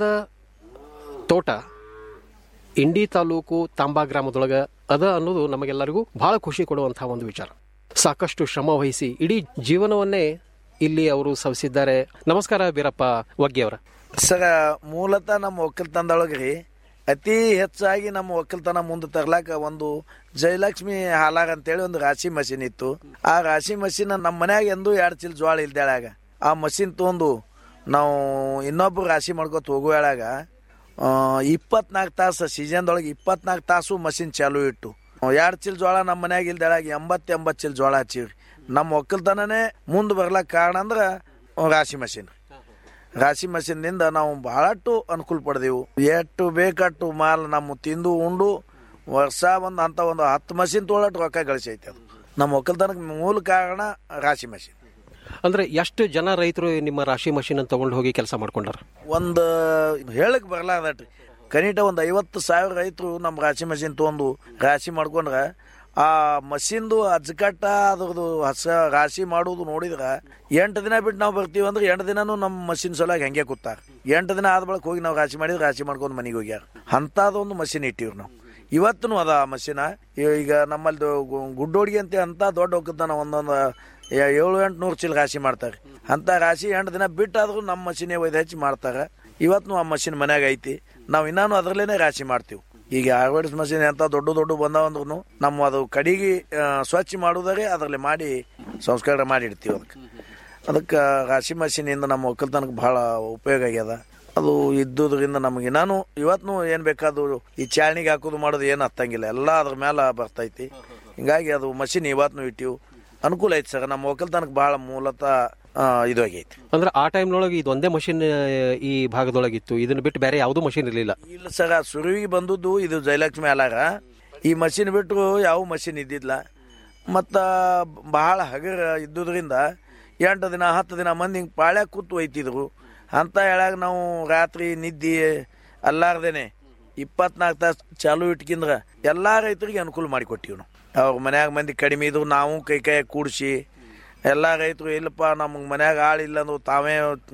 Speaker 23: ತೋಟ ಇಂಡಿ ತಾಲೂಕು ತಾಂಬಾ ಗ್ರಾಮದೊಳಗ ಅದ ಅನ್ನೋದು ನಮಗೆಲ್ಲರಿಗೂ ಬಹಳ ಖುಷಿ ಕೊಡುವಂತಹ ಒಂದು ವಿಚಾರ ಸಾಕಷ್ಟು ಶ್ರಮ ವಹಿಸಿ ಇಡೀ ಜೀವನವನ್ನೇ ಇಲ್ಲಿ ಅವರು ಸವಿಸಿದ್ದಾರೆ ನಮಸ್ಕಾರ ಬೀರಪ್ಪ ವಗ್ಗಿಯವರ
Speaker 1: ಸರ ಮೂಲತಃ ನಮ್ಮ ಒಕ್ಕಲ್ತನದೊಳಗೆ ರೀ ಅತಿ ಹೆಚ್ಚಾಗಿ ನಮ್ಮ ಒಕ್ಕಲ್ತನ ಮುಂದೆ ತರ್ಲಾಕ ಒಂದು ಜಯಲಕ್ಷ್ಮಿ ಹಾಲಾಗ ಅಂತೇಳಿ ಒಂದು ರಾಶಿ ಮಷಿನ್ ಇತ್ತು ಆ ರಾಶಿ ಮಷಿನ್ ನಮ್ಮ ಮನ್ಯಾಗ ಎಂದೂ ಎರಡು ಚೀಲ ಜೋಳ ಇಲ್ದೇಳಾಗ ಆ ಮಷಿನ್ ತೊಗೊಂಡು ನಾವು ಇನ್ನೊಬ್ರು ರಾಶಿ ಮಾಡ್ಕೊತ ಹೋಗೋ ಹೇಳಾಗ ಇಪ್ಪತ್ನಾಲ್ಕು ತಾಸು ಸೀಸನ್ದೊಳಗೆ ಇಪ್ಪತ್ನಾಲ್ಕು ತಾಸು ಮಷಿನ್ ಚಾಲು ಇಟ್ಟು ಎರಡು ಚೀಲ ಜೋಳ ನಮ್ಮ ಮನ್ಯಾಗ ಇಲ್ದೇಳಾಗ ಎಂಬತ್ತು ಎಂಬತ್ತು ಚೀಲ ಜೋಳ ಹಚ್ಚಿವ್ರಿ ನಮ್ಮ ಒಕ್ಕಲ್ತನನೇ ಮುಂದೆ ಬರ್ಲಕ್ಕ ಕಾರಣ ಅಂದ್ರೆ ರಾಶಿ ಮಷಿನ್ ರಾಶಿ ಮಷಿನ್ನಿಂದ ನಾವು ಬಹಳಷ್ಟು ಅನುಕೂಲ ಪಡೆದೆವು ಎಷ್ಟು ಬೇಕಟ್ಟು ಮಾಲ್ ನಮ್ಮ ತಿಂದು ಉಂಡು ವರ್ಷ ಒಂದು ಅಂತ ಒಂದು ಹತ್ತು ಮಷಿನ್ ತೊಗೊಳಟ್ಟು ರೊಕ್ಕ ಗಳಿಸೈತೆ ಅದು ನಮ್ಮ ಒಕ್ಕಲ್ತನಕ್ಕೆ ಮೂಲ ಕಾರಣ ರಾಶಿ ಮಷಿನ್
Speaker 23: ಅಂದ್ರೆ ಎಷ್ಟು ಜನ ರೈತರು ನಿಮ್ಮ ರಾಶಿ ಮಷಿನ್ ತಗೊಂಡು ಹೋಗಿ ಕೆಲಸ ಮಾಡ್ಕೊಂಡಾರ
Speaker 1: ಒಂದು ಹೇಳಕ್ ಬರ್ಲಾರ್ದಟ್ರಿ ಕನಿಷ್ಠ ಒಂದು ಐವತ್ತು ಸಾವಿರ ರೈತರು ನಮ್ಮ ರಾಶಿ ಮಷಿನ್ ತೊಗೊಂಡು ರಾಶಿ ಮಾಡ್ಕೊಂಡ್ರೆ ಆ ಮಷಿನ್ದು ಅಜ್ಕಟ್ಟ ಅದ್ರದ್ದು ಹಸ ರಾಶಿ ಮಾಡೋದು ನೋಡಿದ್ರೆ ಎಂಟು ದಿನ ಬಿಟ್ಟು ನಾವು ಬರ್ತೀವಿ ಅಂದ್ರೆ ಎಂಟು ದಿನನೂ ನಮ್ಮ ಮಷಿನ್ ಸಲುವಾಗಿ ಹೆಂಗೆ ಕೂತಾರ ಎಂಟು ದಿನ ಆದ ಬಳಿಕ ಹೋಗಿ ನಾವು ರಾಶಿ ಮಾಡಿದ್ರೆ ರಾಶಿ ಮಾಡ್ಕೊಂಡು ಮನೆಗೆ ಹೋಗ್ಯಾರ ಅಂಥದ್ದೊಂದು ಮಷಿನ್ ಇಟ್ಟಿವ್ರಿ ನಾವು ಇವತ್ತೂ ಅದ ಆ ಮಷಿನ ಈಗ ನಮ್ಮಲ್ಲಿ ಗುಡ್ಡೋಡಿಗೆ ಅಂತ ಅಂತ ದೊಡ್ಡ ಒಕ್ಕಲ್ತನ ಒಂದೊಂದು ಏ- ಏಳು ಎಂಟು ನೂರು ಚೀಲ ರಾಶಿ ಮಾಡ್ತಾರೆ ಅಂತ ರಾಶಿ ಎಂಟು ದಿನ ಬಿಟ್ಟಾದ್ರೂ ನಮ್ಮ ಮಷಿನೇ ಒಯ್ದು ಹಚ್ಚಿ ಮಾಡ್ತಾರೆ ಇವತ್ತು ಆ ಮಷಿನ್ ಮನ್ಯಾಗ ಐತಿ ನಾವು ಇನ್ನಾನು ಅದರಲ್ಲೇನೆ ರಾಶಿ ಮಾಡ್ತೀವಿ ಈಗ ಆರ್ವೈಡ್ಸ್ ಮಷಿನ್ ಎಂತ ದೊಡ್ಡ ದೊಡ್ಡ ಬಂದವಂದ್ರೂ ನಮ್ಮ ಅದು ಕಡಿಗೆ ಆ, ಸ್ವಚ್ಛ ಮಾಡುವುದರೆ ಅದರಲ್ಲಿ ಮಾಡಿ ಸಂಸ್ಕಾರ ಮಾಡಿ ಇಡ್ತೀವಿ ಅದಕ್ಕೆ ಅದಕ್ಕೆ ರಾಶಿ ಮಷಿನಿಂದ ನಮ್ಮ ಒಕ್ಕಲ್ತನಕ್ಕೆ ಬಹಳ ಉಪಯೋಗ ಆಗ್ಯದ ಅದು ಇದ್ದುದರಿಂದ ನಮಗೆ ನಾನು ಇವತ್ತು ಏನು ಬೇಕಾದ್ರು ಈ ಚಾಳ್ನಿಗೆ ಹಾಕೋದು ಮಾಡೋದು ಏನು ಹತ್ತಂಗಿಲ್ಲ ಎಲ್ಲ ಅದ್ರ ಮೇಲೆ ಬರ್ತೈತಿ ಹಿಂಗಾಗಿ ಅದು ಮಷಿನ್ ಇವತ್ತು ಇಟ್ಟಿವು ಅನುಕೂಲ ಐತಿ ಸರ್ ನಮ್ಮ ಒಕ್ಕಲ್ತನಕ್ಕೆ ಬಹಳ ಮೂಲತಃ ಆ, ಇದು ಆಗೈತಿ
Speaker 23: ಅಂದ್ರೆ ಆ ಟೈಮ್ನೊಳಗೆ ಇದು ಒಂದೇ ಮಷಿನ್ ಈ ಭಾಗದೊಳಗಿತ್ತು ಇದನ್ನ ಬಿಟ್ಟು ಬೇರೆ ಯಾವುದೂ ಮಷಿನ್ ಇರಲಿಲ್ಲ
Speaker 1: ಇಲ್ಲ ಸರ್ ಆ ಸುರುವಿಗೆ ಬಂದದ್ದು ಇದು ಜಯಲಕ್ಷ್ಮಿ ಅಲಾಗ ಈ ಮಷಿನ್ ಬಿಟ್ಟು ಯಾವ ಮಷಿನ್ ಇದ್ದಿದ್ಲ ಮತ್ತು ಬಹಳ ಹಗರ ಇದ್ದುದರಿಂದ ಎಂಟು ದಿನ ಹತ್ತು ದಿನ ಮಂದಿ ಹಿಂಗೆ ಪಾಳ್ಯಾಗ ಕೂತು ಒಯ್ತಿದ್ರು ಅಂತ ಹೇಳಾಗ ನಾವು ರಾತ್ರಿ ನಿದ್ದೆ ಅಲ್ಲಾರ್ದೇನೆ ಇಪ್ಪತ್ನಾಲ್ಕು ತಾಸು ಚಾಲು ಇಟ್ಕಿಂದ್ರ ಎಲ್ಲ ರೈತರಿಗೆ ಅನುಕೂಲ ಮಾಡಿಕೊಟ್ಟಿವಿ ನಾವು ಅವ್ರ ಮನ್ಯಾಗ ಮಂದಿ ಕಡಿಮೆ ಇದ್ರು ನಾವು ಕೈ ಕೈ ಕೂಡಿಸಿ ಎಲ್ಲ ರೈತರು ಇಲ್ಲಪ್ಪ ನಮಗೆ ಮನ್ಯಾಗ ಆಳಿಲ್ಲ ಅಂದ್ರು ತಾವೇ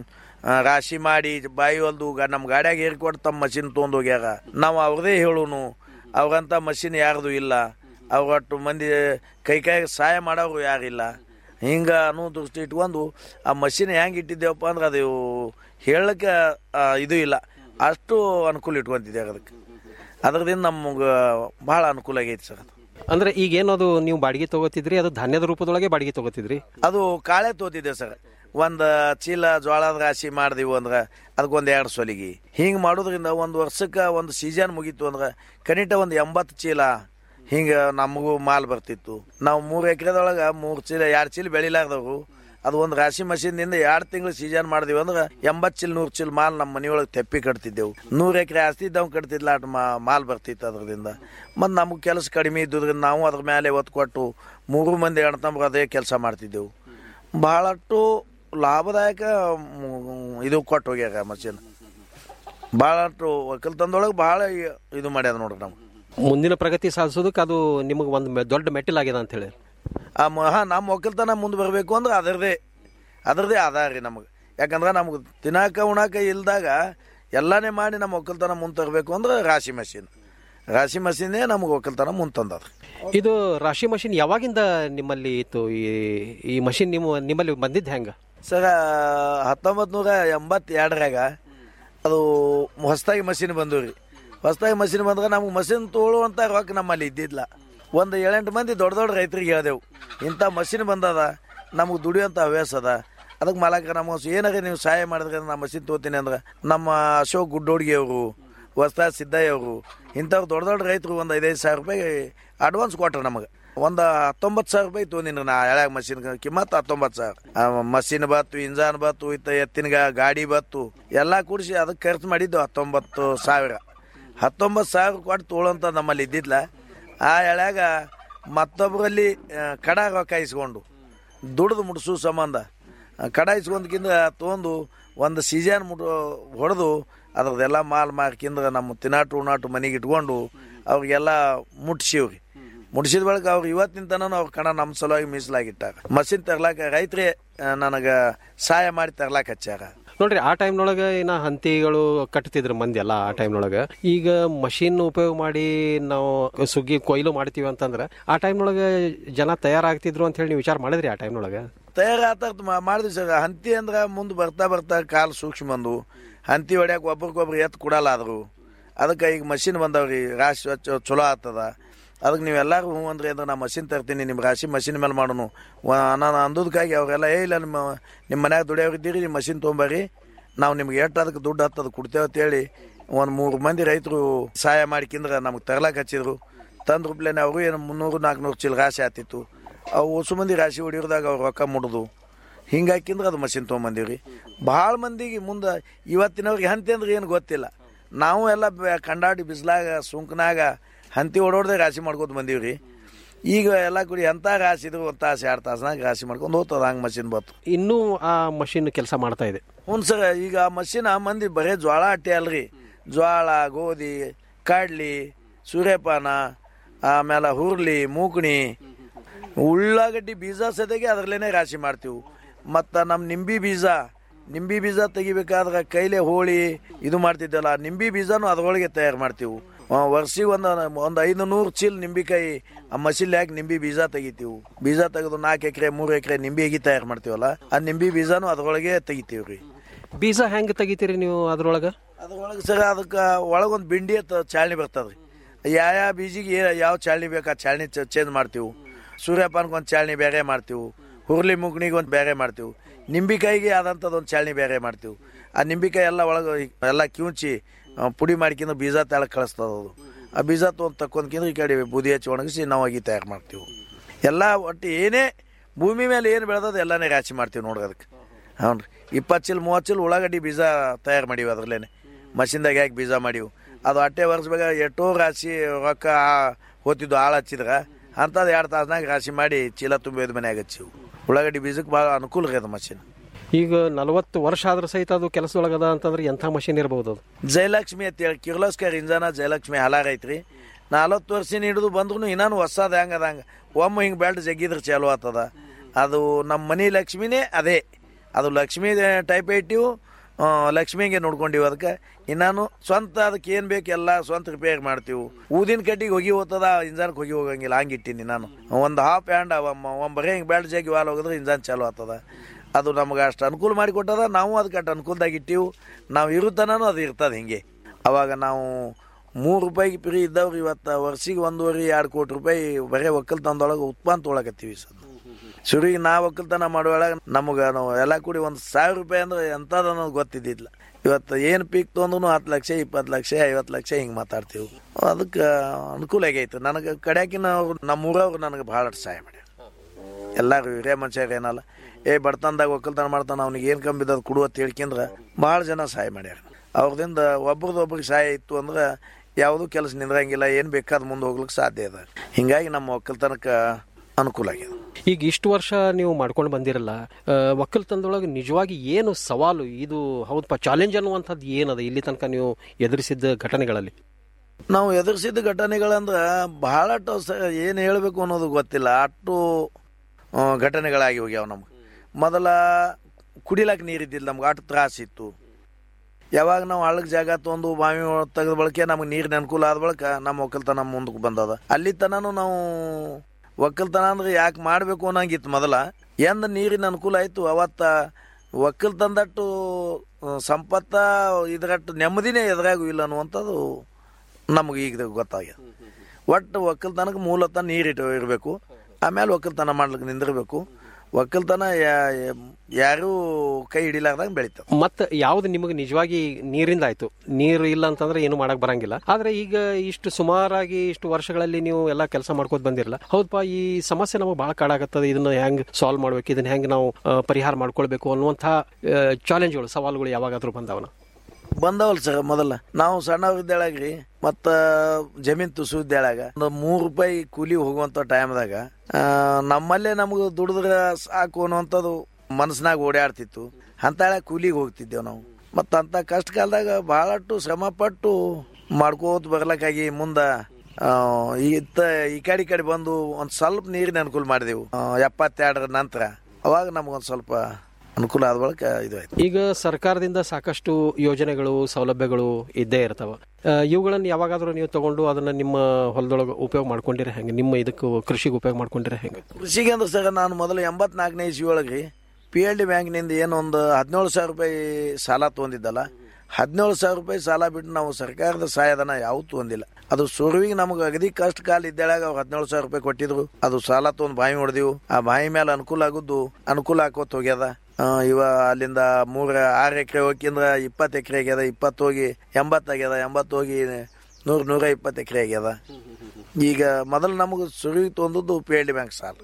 Speaker 1: ಆ, ರಾಶಿ ಮಾಡಿ ಬಾಯಿ ಹೊಲ್ದು ಗ ನಮ್ಮ ಗಾಡ್ಯಾಗ ಏರ್ಕೊಟ್ಟು ತಮ್ಮ ಮಷಿನ್ ತೊಗೊಂಡು ಹೋಗ್ಯಾರ ನಾವು ಅವ್ರದೇ ಹೇಳೋನು ಅವ್ರಂಥ ಮಷಿನ್ ಯಾರ್ದು ಇಲ್ಲ ಅವ್ರಟ್ಟು ಮಂದಿ ಕೈ ಕೈ ಸಹಾಯ ಮಾಡೋರು ಯಾರಿಲ್ಲ ಹಿಂಗೆ ಅನ್ನೋ ದೃಷ್ಟಿ ಇಟ್ಕೊಂಡು ಆ ಮಷಿನ್ ಹೆಂಗೆ ಇಟ್ಟಿದ್ದೇವಪ್ಪ ಅಂದ್ರೆ ಅದು ಹೇಳಕ್ಕೆ ಆ, ಇದು ಇಲ್ಲ ಅಷ್ಟು ಅನುಕೂಲ ಇಟ್ಕೊಂತಿದ್ದೇವೆ ಅದಕ್ಕೆ ಅದರದಿಂದ ನಮ್ಗೆ ಭಾಳ ಅನುಕೂಲ ಆಗೈತಿ ಸರ್ ಅದು
Speaker 23: ಅಂದ್ರೆ ಈಗ ಏನದು ನೀವು ಬಾಡಿಗೆ ತಗೋತಿದ್ರಿ ಅದು ಧಾನ್ಯದ ರೂಪದೊಳಗೆ ಬಾಡಿಗೆ ತಗೋತಿದ್ರಿ
Speaker 1: ಅದು ಕಾಳೆ ತೋತಿದ್ದೇವೆ ಸರ್ ಒಂದು ಚೀಲ ಜೋಳದ ರಾಶಿ ಮಾಡಿದೀವಿ ಅಂದ್ರೆ ಅದಕ್ಕೊಂದು ಎರಡು ಸೊಲಿಗಿ ಹಿಂಗೆ ಮಾಡೋದ್ರಿಂದ ಒಂದು ವರ್ಷಕ್ಕೆ ಒಂದು ಸೀಸನ್ ಮುಗೀತು ಅಂದ್ರೆ ಕನಿಷ್ಠ ಒಂದು ಎಂಬತ್ತು ಚೀಲ ಹಿಂಗೆ ನಮಗೂ ಮಾಲ್ ಬರ್ತಿತ್ತು ನಾವು ಮೂರು ಎಕರೆದೊಳಗೆ ಮೂರು ಚೀಲ ಎರಡು ಚೀಲ ಬೆಳಿಲಾರ್ದವು ಅದು ಒಂದು ರಾಶಿ ಮಷೀನ್ದಿಂದ ಎರಡು ತಿಂಗಳು ಸೀಸನ್ ಮಾಡಿದೀವಿ ಅಂದ್ರೆ ಎಂಬತ್ತು ಚೀಲ ನೂರು ಚೀಲ ಮಾಲ್ ನಮ್ಮ ಮನೆಯೊಳಗೆ ತೆಪ್ಪಿ ಕಟ್ತಿದ್ದೆವು ನೂರು ಎಕರೆ ಆಸ್ತಿ ಇದ್ದವ್ ಕಟ್ತಿದ್ಲ ಅಟ್ ಮಾ- ಮಾಲ್ ಬರ್ತಿತ್ತು ಅದರಿಂದ ಮತ್ತು ನಮಗೆ ಕೆಲಸ ಕಡಿಮೆ ಇದ್ದುದ್ರಿಂದ ನಾವು ಅದ್ರ ಮೇಲೆ ಒತ್ತು ಕೊಟ್ಟು ಮೂರು ಮಂದಿ ಅಣ್ತಂಬ್ರು ಅದೇ ಕೆಲಸ ಮಾಡ್ತಿದ್ದೆವು ಭಾಳಷ್ಟು ಲಾಭದಾಯಕ ಮ್, ಇದು ಕೊಟ್ಟು ಹೋಗ್ಯಾರ ಮಷೀನ್ ಭಾಳಷ್ಟು ಒಕ್ಕಲ್ತನದೊಳಗೆ ಭಾಳ ಇದು ಮಾಡ್ಯಾದ ನೋಡ್ರಿ ನಾವು
Speaker 23: ಮುಂದಿನ ಪ್ರಗತಿ ಸಾಧಿಸೋದಕ್ಕೆ ಅದು ನಿಮಗೆ ಒಂದು ಮೆ- ದೊಡ್ಡ ಮೆಟ್ಟಿಲಾಗಿದೆ ಅಂತ ಹೇಳಿ
Speaker 1: ಆ ಮ ಹಾಂ ನಮ್ಮ ಒಕ್ಕಲ್ತನ ಮುಂದೆ ಬರಬೇಕು ಅಂದ್ರೆ ಅದರದೇ ಅದರದೇ ಆಧಾರ ರೀ ನಮಗೆ ಯಾಕಂದ್ರೆ ನಮ್ಗೆ ತಿನ್ನಾಕ ಉಣಾಕ ಇಲ್ದಾಗ ಎಲ್ಲಾನೇ ಮಾಡಿ ನಮ್ಮ ಒಕ್ಕಲ್ತನ ಮುಂದೆ ತರಬೇಕು ಅಂದ್ರೆ ರಾಶಿ ಮಷೀನ್ ರಾಶಿ ಮಷೀನೇ ನಮಗೆ ಒಕ್ಕಲ್ತನ ಮುಂದೆ ತಂದದ
Speaker 23: ಇದು ರಾಶಿ ಮಷಿನ್ ಯಾವಾಗಿಂದ ನಿಮ್ಮಲ್ಲಿ ಇತ್ತು ಈ ಈ ಮಷಿನ್ ನಿಮ್ಮ ನಿಮ್ಮಲ್ಲಿ ಬಂದಿದ್ದು ಹೆಂಗ
Speaker 1: ಸರ ಹತ್ತೊಂಬತ್ತು ನೂರ ಎಂಬತ್ತೆರಡರಾಗ ಅದು ಹೊಸದಾಗಿ ಮಷಿನ್ ಬಂದವು ರೀ ಹೊಸದಾಗಿ ಮಷಿನ್ ಬಂದ್ರೆ ನಮ್ಗೆ ಮಷಿನ್ ತೊಗೊಳ್ಳುವಂಥ ರೊಕ್ಕ ನಮ್ಮಲ್ಲಿ ಇದ್ದಿದ್ಲ ಒಂದು ಏಳೆಂಟು ಮಂದಿ ದೊಡ್ಡ ದೊಡ್ಡ ರೈತರಿಗೆ ಹೇಳ್ದೆವು ಇಂಥ ಮಷಿನ್ ಬಂದದ ನಮಗೆ ದುಡಿಯೋಂಥ ಹವ್ಯಾಸ ಅದ ಅದಕ್ಕೆ ಮಾಲಕ ನಮ್ಮ ಏನಾರ ನೀವು ಸಹಾಯ ಮಾಡಿದ್ರೆ ನಾ ಮಷಿನ್ ತೊಗೋತೀನಿ ಅಂದ್ರೆ ನಮ್ಮ ಅಶೋಕ್ ಗುಡ್ಡೋಡ್ಗಿ ಅವರು ಹೊಸ್ತಾ ಸಿದ್ದಯ್ಯ ಅವರು ಇಂಥವ್ರು ದೊಡ್ಡ ದೊಡ್ಡ ರೈತರು ಒಂದು ಐದೈದು ಸಾವಿರ ರೂಪಾಯಿ ಅಡ್ವಾನ್ಸ್ ಕೊಟ್ರು ನಮಗೆ ಒಂದು ಹತ್ತೊಂಬತ್ತು ಸಾವಿರ ರೂಪಾಯಿ ತೊಗೊಂಡಿನಿ ನಾ ಎಳ್ಯಾಗ ಮಷಿನ್ ಕಿಮ್ಮತ್ತು ಹತ್ತೊಂಬತ್ತು ಸಾವಿರ ಮಷಿನ್ ಬತ್ತು ಇಂಜಾನ್ ಬತ್ತು ಇತ್ತ ಎತ್ತಿನ ಗಾ- ಗಾಡಿ ಬತ್ತು ಎಲ್ಲ ಕೂಡಿಸಿ ಅದಕ್ಕೆ ಖರ್ಚು ಮಾಡಿದ್ದು ಹತ್ತೊಂಬತ್ತು ಸಾವಿರ ಹತ್ತೊಂಬತ್ತು ಸಾವಿರ ಕೊಟ್ಟು ತೊಗೊಳಂತ ನಮ್ಮಲ್ಲಿ ಇದ್ದಿದ್ಲ ಆ ಎಳ್ಯಾಗ ಮತ್ತೊಬ್ಬರಲ್ಲಿ ಆ, ಕಡ ರೊಕ್ಕ ಇಸ್ಕೊಂಡು ದುಡ್ದು ಮುಡ್ಸು ಸಂಬಂಧ ಆ, ಕಡ ಇಸ್ಕೊಂಡ್ಕಿಂತ ತೊಗೊಂಡು ಒಂದು ಸೀಸನ್ ಮುಟ್ ಹೊಡೆದು ಅದ್ರದ್ದೆಲ್ಲ ಮಾಲ್ ಮಾರ್ಕಿಂದ ನಮ್ಮ ತಿನ್ನಾಟು ಉಣ್ಣಾಟು ಮನೆಗೆ ಇಟ್ಕೊಂಡು ಅವ್ರಿಗೆಲ್ಲ ಮುಟ್ಸಿವ್ರಿ ಮುಟ್ಸಿದ ಬಳಿಕ ಅವ್ರು ಇವತ್ತಿನ ತನಕ ಅವ್ರ ಕಣ ನಮ್ಮ ಸಲುವಾಗಿ ಮೀಸಲಾಗಿಟ್ಟಾರ ಮಷಿನ್ ತರ್ಲಾಕ ರೈತರೇ ನನಗೆ ಸಹಾಯ ಮಾಡಿ ತರ್ಲಾಕ ಹಚ್ಚಾರ
Speaker 23: ನೋಡ್ರಿ ಆ ಟೈಮ್ನೊಳಗೆ ಇನ್ನ ಹಂತಿಗಳು ಕಟ್ತಿದ್ರು ಮಂದಿ ಎಲ್ಲ ಆ ಟೈಮ್ನೊಳಗೆ ಈಗ ಮಷಿನ್ ಉಪಯೋಗ ಮಾಡಿ ನಾವು ಸುಗ್ಗಿ ಕೊಯ್ಲು ಮಾಡ್ತೀವಿ ಅಂತಂದ್ರೆ ಆ ಟೈಮ್ನೊಳಗೆ ಜನ ತಯಾರಾಗ್ತಿದ್ರು ಅಂತ ಹೇಳಿ ನೀವು ವಿಚಾರ ಮಾಡಿದ್ರಿ ಆ ಟೈಮ್ನೊಳಗೆ
Speaker 1: ತಯಾರಾತ ಮಾಡಿದ್ವಿ ಸರ್ ಹಂತಿ ಅಂದ್ರೆ ಮುಂದೆ ಬರ್ತಾ ಬರ್ತಾ ಕಾಲು ಸೂಕ್ಷ್ಮ ಬಂದು ಹಂತಿ ಹೊಡ್ಯಾಕ ಒಬ್ರಿಗೊಬ್ರು ಎತ್ತು ಕೊಡಲ್ಲ ಆದ್ರು ಅದಕ್ಕೆ ಈಗ ಮಷಿನ್ ಬಂದವ್ರಿ ರಾಶಿ ಸ್ವಚ್ಛ ಚಲೋ ಆಗ್ತದ ಅದಕ್ಕೆ ನೀವೆಲ್ಲರೂ ಹ್ಞೂ ಅಂದ್ರೆ ಅಂದ್ರೆ ನಾ ಮಷಿನ್ ತರ್ತೀನಿ ನಿಮ್ಮ ರಾಶಿ ಮಷಿನ್ ಮೇಲೆ ಮಾಡೋನು ನಾನು ಅಂದದಕ್ಕಾಗಿ ಅವರೆಲ್ಲ ಏ ಇಲ್ಲ ನಿಮ್ಮ ನಿಮ್ಮ ಮನ್ಯಾಗ ದುಡಿಯೋರು ಇದ್ದೀರಿ ನಿಮ್ಮ ಮಷಿನ್ ತೊಗೊಂಬರ್ರಿ ನಾವು ನಿಮ್ಗೆ ಎಷ್ಟು ಅದಕ್ಕೆ ದುಡ್ಡು ಹತ್ತದ ಕೊಡ್ತೇವೆ ಅಂತೇಳಿ ಒಂದು ಮೂರು ಮಂದಿ ರೈತರು ಸಹಾಯ ಮಾಡಿಕಿಂದ್ರೆ ನಮ್ಗೆ ತರ್ಲಾಕ್ ಹಚ್ಚಿದ್ರು ತಂದು ರೂಪ್ಲೇನೆ ಅವರು ಏನು ಮುನ್ನೂರು ನಾಲ್ಕುನೂರು ಚೀಲ ರಾಶಿ ಆತಿತ್ತು ಅವು ಹೊಸ ಮಂದಿ ರಾಶಿ ಹೊಡಿಯೋದಾಗ ಅವ್ರು ರೊಕ್ಕ ಮುಡ್ದು ಹಿಂಗೆ ಹಾಕಿಂದ್ರೆ ಅದು ಮಷಿನ್ ತೊಗೊಂಬಂದೀವಿ ಭಾಳ ಮಂದಿಗೆ ಮುಂದೆ ಇವತ್ತಿನವ್ರಿಗೆ ಹಂತಿ ಅಂದ್ರೆ ಏನು ಗೊತ್ತಿಲ್ಲ ನಾವು ಎಲ್ಲ ಬ- ಕಂಡಾಡಿ ಬಿಸಿಲಾಗ ಸುಂಕನಾಗ ಹಂತಿ ಓಡೋಡ್ದೆ ರಾಶಿ ಮಾಡ್ಕೊತ ಬಂದೀವ್ರಿ ಈಗ ಎಲ್ಲ ಕೂಡಿ ಎಂಥ ರಾಶಿ ಇದ್ರು ಒಂದು ತಾಸು ಎರಡು ತಾಸ್ನಾಗ ರಾಶಿ ಮಾಡ್ಕೊಂಡು ಹೋಗ್ತದ ಹಂಗೆ ಮಷಿನ್ ಬತ್ತು
Speaker 23: ಇನ್ನೂ ಆ ಮಷಿನ್ ಕೆಲಸ ಮಾಡ್ತಾ ಇದೆ
Speaker 1: ಹ್ಞೂ ಸರ್ ಈಗ ಮಷಿನ್ ಮಂದಿ ಬರೇ ಜ್ವಾಳ ಅಟ್ಟೆ ಅಲ್ರಿ ಜ್ವಾಳ ಗೋಧಿ ಕಡ್ಲಿ ಸೂರ್ಯಪಾನ ಆಮೇಲೆ ಹುರ್ಲಿ ಮೂಕಣಿ ಉಳ್ಳಾಗಡ್ಡಿ ಬೀಜ ಸತೆಗೆ ಅದರಲ್ಲೇನೆ ರಾಶಿ ಮಾಡ್ತೀವಿ ಮತ್ತು ನಮ್ಮ ನಿಂಬಿ ಬೀಜ ನಿಂಬಿ ಬೀಜ ತೆಗಿಬೇಕಾದ್ರೆ ಕೈಲೇ ಹೋಳಿ ಇದು ಮಾಡ್ತಿದ್ದಲ್ಲ ನಿಂಬಿ ಬೀಜನೂ ಅದರೊಳಗೆ ತಯಾರು ಮಾಡ್ತೀವಿ ವರ್ಷಿಗೆ ಒಂದು ಒಂದು ಐದು ನೂರು ಚೀಲ ನಿಂಬಿಕಾಯಿ ಆ ಮಸಿಲ್ ಹಾಕಿ ನಿಂಬಿ ಬೀಜ ತೆಗಿತೀವಿ ಬೀಜ ತೆಗೆದು ನಾಲ್ಕು ಎಕರೆ ಮೂರು ಎಕರೆ ನಿಂಬಿ ಅಗಿ ತಯಾರು ಮಾಡ್ತೀವಲ್ಲ ಆ ನಿಂಬಿ ಬೀಜನೂ ಅದರೊಳಗೆ ತೆಗಿತೀವಿ ರೀ
Speaker 23: ಬೀಜ ಹೆಂಗ್ ತೆಗಿತೀರಿ ನೀವು ಅದ್ರೊಳಗೆ
Speaker 1: ಅದ್ರೊಳಗೆ ಸರ್ ಅದಕ್ಕೆ ಒಳಗೊಂದು ಬಿಂಡಿ ಅಂತ ಚಾಳ್ನಿ ಬರ್ತದೆ ಯಾವ ಯಾವ ಬೀಜಿಗೆ ಏ- ಯಾವ ಚಾಳ್ನಿ ಬೇಕು ಆ ಚಾಳ್ನಿ ಚೇಂಜ್ ಮಾಡ್ತೀವಿ ಸೂರ್ಯಪಾನಕ್ಕೆ ಒಂದು ಚಾಳ್ನಿ ಬೇರೆ ಮಾಡ್ತೀವಿ ಹುರ್ಲಿ ಮುಗ್ನಿಗೆ ಒಂದು ಬೇರೆ ಮಾಡ್ತೀವಿ ನಿಂಬಿಕಾಯಿಗೆ ಆದಂಥದ್ದು ಒಂದು ಚಾಳ್ನಿ ಬೇರೆ ಮಾಡ್ತೀವಿ ಆ ನಿಂಬಿಕಾಯಿ ಎಲ್ಲ ಒಳಗೆ ಎಲ್ಲ ಕಿವುಚಿ ಆ, ಪುಡಿ ಮಾಡ್ಕೊಂಡು ಬೀಜ ತೆಳಗೆ ಕಳಿಸ್ತದ ಅದು ಆ ಬೀಜ ತೊಗೊಂಡು ತಕ್ಕೊಂಡ್ಕಿಂದ್ರೆ ಈ ಕಡೆ ಬೂದಿ ಹಚ್ಚಿ ಒಣಗಿಸಿ ನಾವು ಅಗಿ ತಯಾರು ಮಾಡ್ತೀವಿ ಎಲ್ಲ ಒಟ್ಟು ಏನೇ ಭೂಮಿ ಮೇಲೆ ಏನು ಬೆಳೆದದು ಎಲ್ಲನೇ ರಾಶಿ ಮಾಡ್ತೀವಿ ನೋಡ್ರಿ ಅದಕ್ಕೆ ಹ್ಞೂ ರೀ ಇಪ್ಪತ್ತು ಚೀಲ ಮೂವತ್ತು ಚೀಲ ಉಳ್ಳಾಗಡ್ಡಿ ಬೀಜ ತಯಾರು ಮಾಡೀವಿ ಅದ್ರಲ್ಲೇನೆ ಮಷಿನ್ದಾಗ ಹಾಕಿ ಬೀಜ ಮಾಡೀವಿ ಅದು ಅಟ್ಟೆ ವರ್ಷದಾಗ ಎಷ್ಟೋ ರಾಶಿ ರೊಕ್ಕ ಹೋತಿದ್ದು ಆಳು ಹಚ್ಚಿದ್ರೆ ಅಂಥದ್ದು ಎರಡು ತಾಸ್ನಾಗ ರಾಶಿ ಮಾಡಿ ಚೀಲ ತುಂಬಿದ ಮನ್ಯಾಗ ಹಚ್ಚಿವು ಉಳ್ಳಾಗಡ್ಡಿ ಬೀಜಕ್ಕೆ ಭಾಳ ಅನುಕೂಲ ರೀ ಅದು ಮಷಿನ್
Speaker 23: ಈಗ ನಲವತ್ತು ವರ್ಷ ಆದ್ರೂ ಸಹಿತ ಅದು ಕೆಲಸದೊಳಗದ ಅಂತಂದ್ರೆ ಎಂಥ ಮಷಿನ್ ಇರ್ಬೋದು ಅದು
Speaker 1: ಜಯಲಕ್ಷ್ಮಿ ಅಂತೇಳಿ ಕಿರ್ಲೋಸ್ಕರ್ ಇಂಜಾನ ಜಯಲಕ್ಷ್ಮಿ ಹಲಾರ ಐತ್ರಿ ನಲವತ್ತು ವರ್ಷನ ಹಿಡಿದು ಬಂದ್ರು ಇನ್ನೂ ಹೊಸದು ಹೆಂಗೆ ಅದ ಹಂಗೆ ಒಮ್ಮೆ ಹಿಂಗೆ ಬೆಲ್ಟ್ ಜಗ್ಗಿದ್ರೆ ಚಾಲು ಆಗ್ತದ ಅದು ನಮ್ಮ ಮನೆ ಲಕ್ಷ್ಮಿನೇ ಅದೇ ಅದು ಲಕ್ಷ್ಮಿ ಟೈಪ್ ಇಟ್ಟಿವು ಆ, ಲಕ್ಷ್ಮಿಗೆ ನೋಡ್ಕೊಂಡಿವಿ ಅದಕ್ಕೆ ಇನ್ನಾನು ಸ್ವಂತ ಅದಕ್ಕೆ ಏನು ಬೇಕು ಎಲ್ಲ ಸ್ವಂತ ರಿಪೇರ್ ಮಾಡ್ತೀವಿ ಊದಿನ ಕಡ್ಡಿಗೆ ಹೋಗಿ ಹೋಗ್ತದ ಇಂಜಾನ್ಗೆ ಹೋಗಿ ಹೋಗಂಗಿಲ್ಲ ಹಂಗೆ ಇಟ್ಟಿನಿ ನಾನು ಒಂದು ಹಾಫ್ ಹ್ಯಾಂಡ್ ಒಂದು ಬರೀ ಹಿಂಗೆ ಬೆಲ್ಟ್ ಜಗ್ಗಿ ವಾಲ್ ಹೋಗಿದ್ರೆ ಇಂಜಾನ್ ಚಾಲು ಆಗ್ತದ ಅದು ನಮ್ಗೆ ಅಷ್ಟು ಅನುಕೂಲ ಮಾಡಿಕೊಟ್ಟದ ನಾವು ಅದಕ್ಕೆ ಅಷ್ಟು ಅನುಕೂಲದಾಗ ಇಟ್ಟಿವು ನಾವು ಇರುತ್ತನೂ ಅದು ಇರ್ತದೆ ಹಿಂಗೆ ಅವಾಗ ನಾವು ಮೂರು ರೂಪಾಯಿಗೆ ಫ್ರೀ ಇದ್ದವ್ರು ಇವತ್ತು ವರ್ಷಿಗೆ ಒಂದೂವರೆ ಎರಡು ಕೋಟಿ ರೂಪಾಯಿ ಬರೀ ಒಕ್ಕಲ್ತನದೊಳಗೆ ಉತ್ಪನ್ನ ತೊಗೊಳಕತ್ತೀವಿ ಸರ್ ಸುರಿಗೆ ನಾವು ಒಕ್ಕಲ್ತನ ಮಾಡುವಾಗ ನಮಗೆ ನಾವು ಎಲ್ಲ ಕೂಡಿ ಒಂದು ಸಾವಿರ ರೂಪಾಯಿ ಅಂದ್ರೆ ಎಂಥದ್ದು ಅನ್ನೋದು ಗೊತ್ತಿದ್ದಿಲ್ಲ ಇವತ್ತು ಏನು ಪೀಕ್ ತೊಂದ್ರೂ ಹತ್ತು ಲಕ್ಷ ಇಪ್ಪತ್ತು ಲಕ್ಷ ಐವತ್ತು ಲಕ್ಷ ಹಿಂಗೆ ಮಾತಾಡ್ತೀವಿ ಅದಕ್ಕೆ ಅನುಕೂಲ ಆಗೈತೆ ನನಗೆ ಕಡ್ಯಾಕಿನ ಅವ್ರು ನಮ್ಮೂರವ್ರು ನನಗೆ ಭಾಳ ಸಹಾಯ ಮಾಡ್ಯಾರ ಎಲ್ಲರೂ ಹಿರಿಯ ಮನುಷ್ಯರು ಏನಲ್ಲ ಏ ಬಡತನದಾಗ ಒಕ್ಕಲ್ತನ ಮಾಡ್ತಾನೆ ಅವ್ನಿಗೆ ಏನು ಕಮ್ಮಿ ಅದು ಕೊಡು ಅಂತ ಹೇಳ್ಕೊಂಡ್ರೆ ಭಾಳ ಜನ ಸಹಾಯ ಮಾಡ್ಯಾರ ಅವ್ರದಿಂದ ಒಬ್ರದ್ದು ಒಬ್ರಿಗೆ ಸಹಾಯ ಇತ್ತು ಅಂದ್ರೆ ಯಾವುದೂ ಕೆಲಸ ನಿಂದ್ರಂಗಿಲ್ಲ ಏನು ಬೇಕಾದ ಮುಂದೆ ಹೋಗ್ಲಿಕ್ಕೆ ಸಾಧ್ಯ ಇದೆ ಹಿಂಗಾಗಿ ನಮ್ಮ ಒಕ್ಕಲ್ತನಕ್ಕೆ ಅನುಕೂಲ ಆಗಿದೆ
Speaker 23: ಈಗ ಇಷ್ಟು ವರ್ಷ ನೀವು ಮಾಡ್ಕೊಂಡು ಬಂದಿರಲ್ಲ ಆ, ಒಕ್ಕಲ್ತನದೊಳಗೆ ನಿಜವಾಗಿ ಏನು ಸವಾಲು ಇದು ಹೌದಪ್ಪ ಚಾಲೆಂಜ್ ಅನ್ನುವಂಥದ್ದು ಏನದ ಇಲ್ಲಿ ತನಕ ನೀವು ಎದುರಿಸಿದ್ದ ಘಟನೆಗಳಲ್ಲಿ
Speaker 1: ನಾವು ಎದುರಿಸಿದ ಘಟನೆಗಳಂದ್ರೆ ಬಹಳಷ್ಟು ಸ ಏನು ಹೇಳಬೇಕು ಅನ್ನೋದು ಗೊತ್ತಿಲ್ಲ ಅಷ್ಟು ಆ, ಘಟನೆಗಳಾಗಿ ಹೋಗ್ಯಾವ ನಮ್ಗೆ ಮೊದಲ ಕುಡಿಲಕ್ಕೆ ನೀರಿದ್ದಿಲ್ಲ ನಮ್ಗೆ ಅಷ್ಟು ತ್ರಾಸಿತ್ತು ಯಾವಾಗ ನಾವು ಹಳ್ಳಕ್ಕೆ ಜಾಗ ತೊಗೊಂಡು ಬಾವಿ ತೆಗೆದ ಬಳಕೆ ನಮಗೆ ನೀರಿನ ಅನುಕೂಲ ಆದ ಬಳಿಕ ನಮ್ಮ ಒಕ್ಕಲ್ತನ ಮುಂದಕ್ಕೆ ಬಂದದ ಅಲ್ಲಿ ತನೂ ನಾವು ಒಕ್ಕಲ್ತನ ಅಂದ್ರೆ ಯಾಕೆ ಮಾಡಬೇಕು ಅನ್ನಂಗಿತ್ತು ಮೊದಲ ಎಂದ ನೀರಿನ ಅನುಕೂಲ ಆಯಿತು ಅವತ್ತ ಒಕ್ಕಲ್ತನದಟ್ಟು ಆ, ಸಂಪತ್ತ ಇದರಟ್ಟು ನೆಮ್ಮದಿನೇ ಎದುರಾಗೂ ಇಲ್ಲ ಅನ್ನುವಂಥದ್ದು ನಮಗೆ ಈಗ ಗೊತ್ತಾಗ್ಯದ ಒಟ್ಟು ಒಕ್ಕಲ್ತನಕ್ಕೆ ಮೂಲತಃ ನೀರಿಟ್ಟು ಇರಬೇಕು ಆಮೇಲೆ ಒಕ್ಕಲ್ತನ ಮಾಡ್ಲಿಕ್ಕೆ ನಿಂದಿರಬೇಕು ಒಕ್ಕಲ್ತನ ಯಾ- ಯಾರೂ ಕೈ ಹಿಡಿಲಾರ್ದಂಗೆ ಬೆಳಿತಾವ
Speaker 23: ಮತ್ತ ಯಾವ್ದು ನಿಮಗೆ ನಿಜವಾಗಿ ನೀರಿಂದ ಆಯ್ತು ನೀರು ಇಲ್ಲ ಅಂತಂದ್ರೆ ಏನು ಮಾಡಕ್ ಬರಂಗಿಲ್ಲ ಆದ್ರೆ ಈಗ ಇಷ್ಟು ಸುಮಾರಾಗಿ ಇಷ್ಟು ವರ್ಷಗಳಲ್ಲಿ ನೀವು ಎಲ್ಲ ಕೆಲಸ ಮಾಡ್ಕೋತ ಬಂದಿರಲ್ಲ ಹೌದಪ್ಪ ಈ ಸಮಸ್ಯೆ ನಮಗೆ ಬಹಳ ಕಾಡಾಗತ್ತದ ಇದನ್ನ ಹೆಂಗ್ ಸಾಲ್ವ್ ಮಾಡ್ಬೇಕು ಇದನ್ನ ಹೆಂಗ್ ನಾವು ಆ, ಪರಿಹಾರ ಮಾಡ್ಕೊಳ್ಬೇಕು ಅನ್ನುವಂತಹ ಚಾಲೆಂಜ್ಗಳು ಸವಾಲುಗಳು ಯಾವಾಗಾದ್ರೂ ಬಂದವನ
Speaker 1: ಬಂದವಲ್ ಸರ್ ಮೊದಲ ನಾವು ಸಣ್ಣವ್ರಿದ್ದಾಳಾಗ ರೀ ಮತ್ತ ಜಮೀನ್ ತುಸು ಇದ್ದಾಳಾಗ ಒಂದು ಮೂರು ರೂಪಾಯಿ ಕೂಲಿ ಹೋಗುವಂತ ಟೈಮ್ದಾಗ ನಮ್ಮಲ್ಲೇ ನಮ್ಗೆ ದುಡಿದ್ರ ಸಾಕು ಅನ್ನುವಂಥದ್ದು ಮನಸ್ಸಿನಾಗ ಓಡಾಡ್ತಿತ್ತು ಅಂತಾಳೆ ಕೂಲಿಗೆ ಹೋಗ್ತಿದ್ದೇವು ನಾವು ಮತ್ತ ಅಂತ ಕಷ್ಟ ಕಾಲದಾಗ ಬಹಳಷ್ಟು ಶ್ರಮ ಪಟ್ಟು ಮಾಡ್ಕೋತ ಬರ್ಲಕ್ಕಾಗಿ ಮುಂದ ಆ, ಈ ಇತ್ತ ಈ ಕಡೆ ಈ ಕಡೆ ಬಂದು ಒಂದ್ ಸ್ವಲ್ಪ ನೀರಿನ ಅನುಕೂಲ ಮಾಡಿದೆವು ಆ, ಎಪ್ಪತ್ತೆರಡರ ನಂತರ ಅವಾಗ ನಮ್ಗೊಂದ್ ಸ್ವಲ್ಪ ಅನುಕೂಲ ಆದ ಬಳಿಕ ಇದು ಆಯ್ತು
Speaker 23: ಈಗ ಸರ್ಕಾರದಿಂದ ಸಾಕಷ್ಟು ಯೋಜನೆಗಳು ಸೌಲಭ್ಯಗಳು ಇದ್ದೇ ಇರ್ತಾವ ಆ, ಇವುಗಳನ್ನ ಯಾವಾಗಾದ್ರೂ ನೀವು ತಗೊಂಡು ಅದನ್ನ ನಿಮ್ಮ ಹೊಲದೊಳಗೆ ಉಪಯೋಗ ಮಾಡ್ಕೊಂಡಿರ ಹೆಂಗೆ ನಿಮ್ಮ ಇದಕ್ಕೆ ಕೃಷಿಗೆ ಉಪಯೋಗ ಮಾಡ್ಕೊಂಡಿರ ಹೆಂಗೆ
Speaker 1: ಕೃಷಿಗೆ ಅಂದ್ರೆ ಸರ್ ನಾನು ಮೊದಲು ಎಂಬತ್ನಾಲ್ಕನೇ ಇಸ್ವಿ ಒಳಗೆ ರೀ ಪಿ ಎಲ್ ಡಿ ಬ್ಯಾಂಕ್ನಿಂದ ಏನು ಒಂದು ಹದಿನೇಳು ಸಾವಿರ ರೂಪಾಯಿ ಸಾಲ ತೊಗೊಂಡಿದ್ದಲ್ಲ ಹದಿನೇಳು ಸಾವಿರ ರೂಪಾಯಿ ಸಾಲ ಬಿಟ್ಟು ನಾವು ಸರ್ಕಾರದ ಸಹಾಯಧನ ಯಾವತ್ತೂ ತೊಗೊಂಡಿಲ್ಲ ಅದು ಸುರುವಿಗೆ ನಮಗೆ ಅಗದಿ ಕಷ್ಟ ಕಾಲ ಇದ್ದಾಳಾಗ ಅವ್ರು ಹದಿನೇಳು ಸಾವಿರ ರೂಪಾಯಿ ಕೊಟ್ಟಿದ್ರು ಅದು ಸಾಲ ತೊಗೊಂಡು ಬಾಯಿ ಹೊಡೆದಿವು ಆ ಬಾಯಿ ಮೇಲೆ ಅನುಕೂಲ ಆಗುದ್ದು ಅನುಕೂಲ ಆಕೋತ ಹೋಗ್ಯದ ಆ, ಇವ ಅಲ್ಲಿಂದ ಮೂರ ಆರು ಎಕರೆ ಹೋಗಿಂದ್ರ ಇಪ್ಪತ್ತು ಎಕರೆ ಆಗ್ಯದ ಇಪ್ಪತ್ತು ಹೋಗಿ ಎಂಬತ್ತು ಆಗ್ಯದ ಎಂಬತ್ತು ಹೋಗಿ ನೂರು ನೂರ ಇಪ್ಪತ್ತು ಎಕರೆ ಆಗ್ಯದ ಈಗ ಮೊದಲು ನಮಗೆ ಸುರುವಿಗೆ ತೊಂದದ್ದು ಪಿ ಎಲ್ ಡಿ ಬ್ಯಾಂಕ್ ಸಾಲ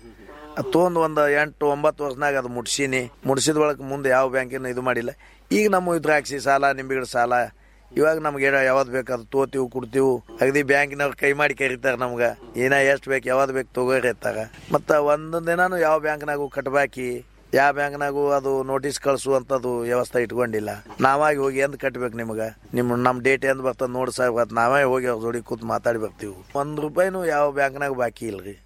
Speaker 1: ಅದು ತೊಗೊಂಡು ಒಂದು ಎಂಟು ಒಂಬತ್ತು ವರ್ಷನಾಗ ಅದು ಮುಟ್ಸೀನಿ ಮುಡ್ಸಿದ ಒಳಗೆ ಮುಂದೆ ಯಾವ ಬ್ಯಾಂಕಿನ ಇದು ಮಾಡಿಲ್ಲ ಈಗ ನಮ್ಮ ದ್ರಾಕ್ಷಿ ಸಾಲ ನಿಂಬೆಗಿಡ ಸಾಲ ಇವಾಗ ನಮ್ಗೆ ಏನೋ ಯಾವ್ದು ಬೇಕು ಅದು ತೋತೀವಿ ಕೊಡ್ತೀವಿ ಅಗದಿ ಬ್ಯಾಂಕಿನವ್ರು ಕೈ ಮಾಡಿ ಕರೀತಾರೆ ನಮ್ಗೆ ಏನ ಎಷ್ಟು ಬೇಕು ಯಾವ್ದು ಬೇಕು ತಗೋರಿ ಅಂತಾರ ಮತ್ತು ಒಂದು ದಿನಾನು ಯಾವ ಬ್ಯಾಂಕ್ನಾಗೂ ಕಟ್ಬಾಕಿ ಯಾವ ಬ್ಯಾಂಕ್ನಾಗೂ ಅದು ನೋಟಿಸ್ ಕಳಿಸುವಂಥದ್ದು ವ್ಯವಸ್ಥೆ ಇಟ್ಕೊಂಡಿಲ್ಲ ನಾವಾಗಿ ಹೋಗಿ ಎಂದ್ ಕಟ್ಬೇಕು ನಿಮ್ಗೆ ನಿಮ್ಮ ನಮ್ಮ ಡೇಟ್ ಎಂದ್ ಬರ್ತದೆ ನೋಡಿ ಸರ್ ಇವತ್ತು ನಾವೇ ಹೋಗಿ ಅವ್ರ ಜೋಡಿ ಕೂತ್ ಮಾತಾಡಿ ಬರ್ತೀವಿ ಒಂದು ರೂಪಾಯಿನೂ ಯಾವ ಬ್ಯಾಂಕ್ನಾಗ ಬಾಕಿ ಇಲ್ರಿ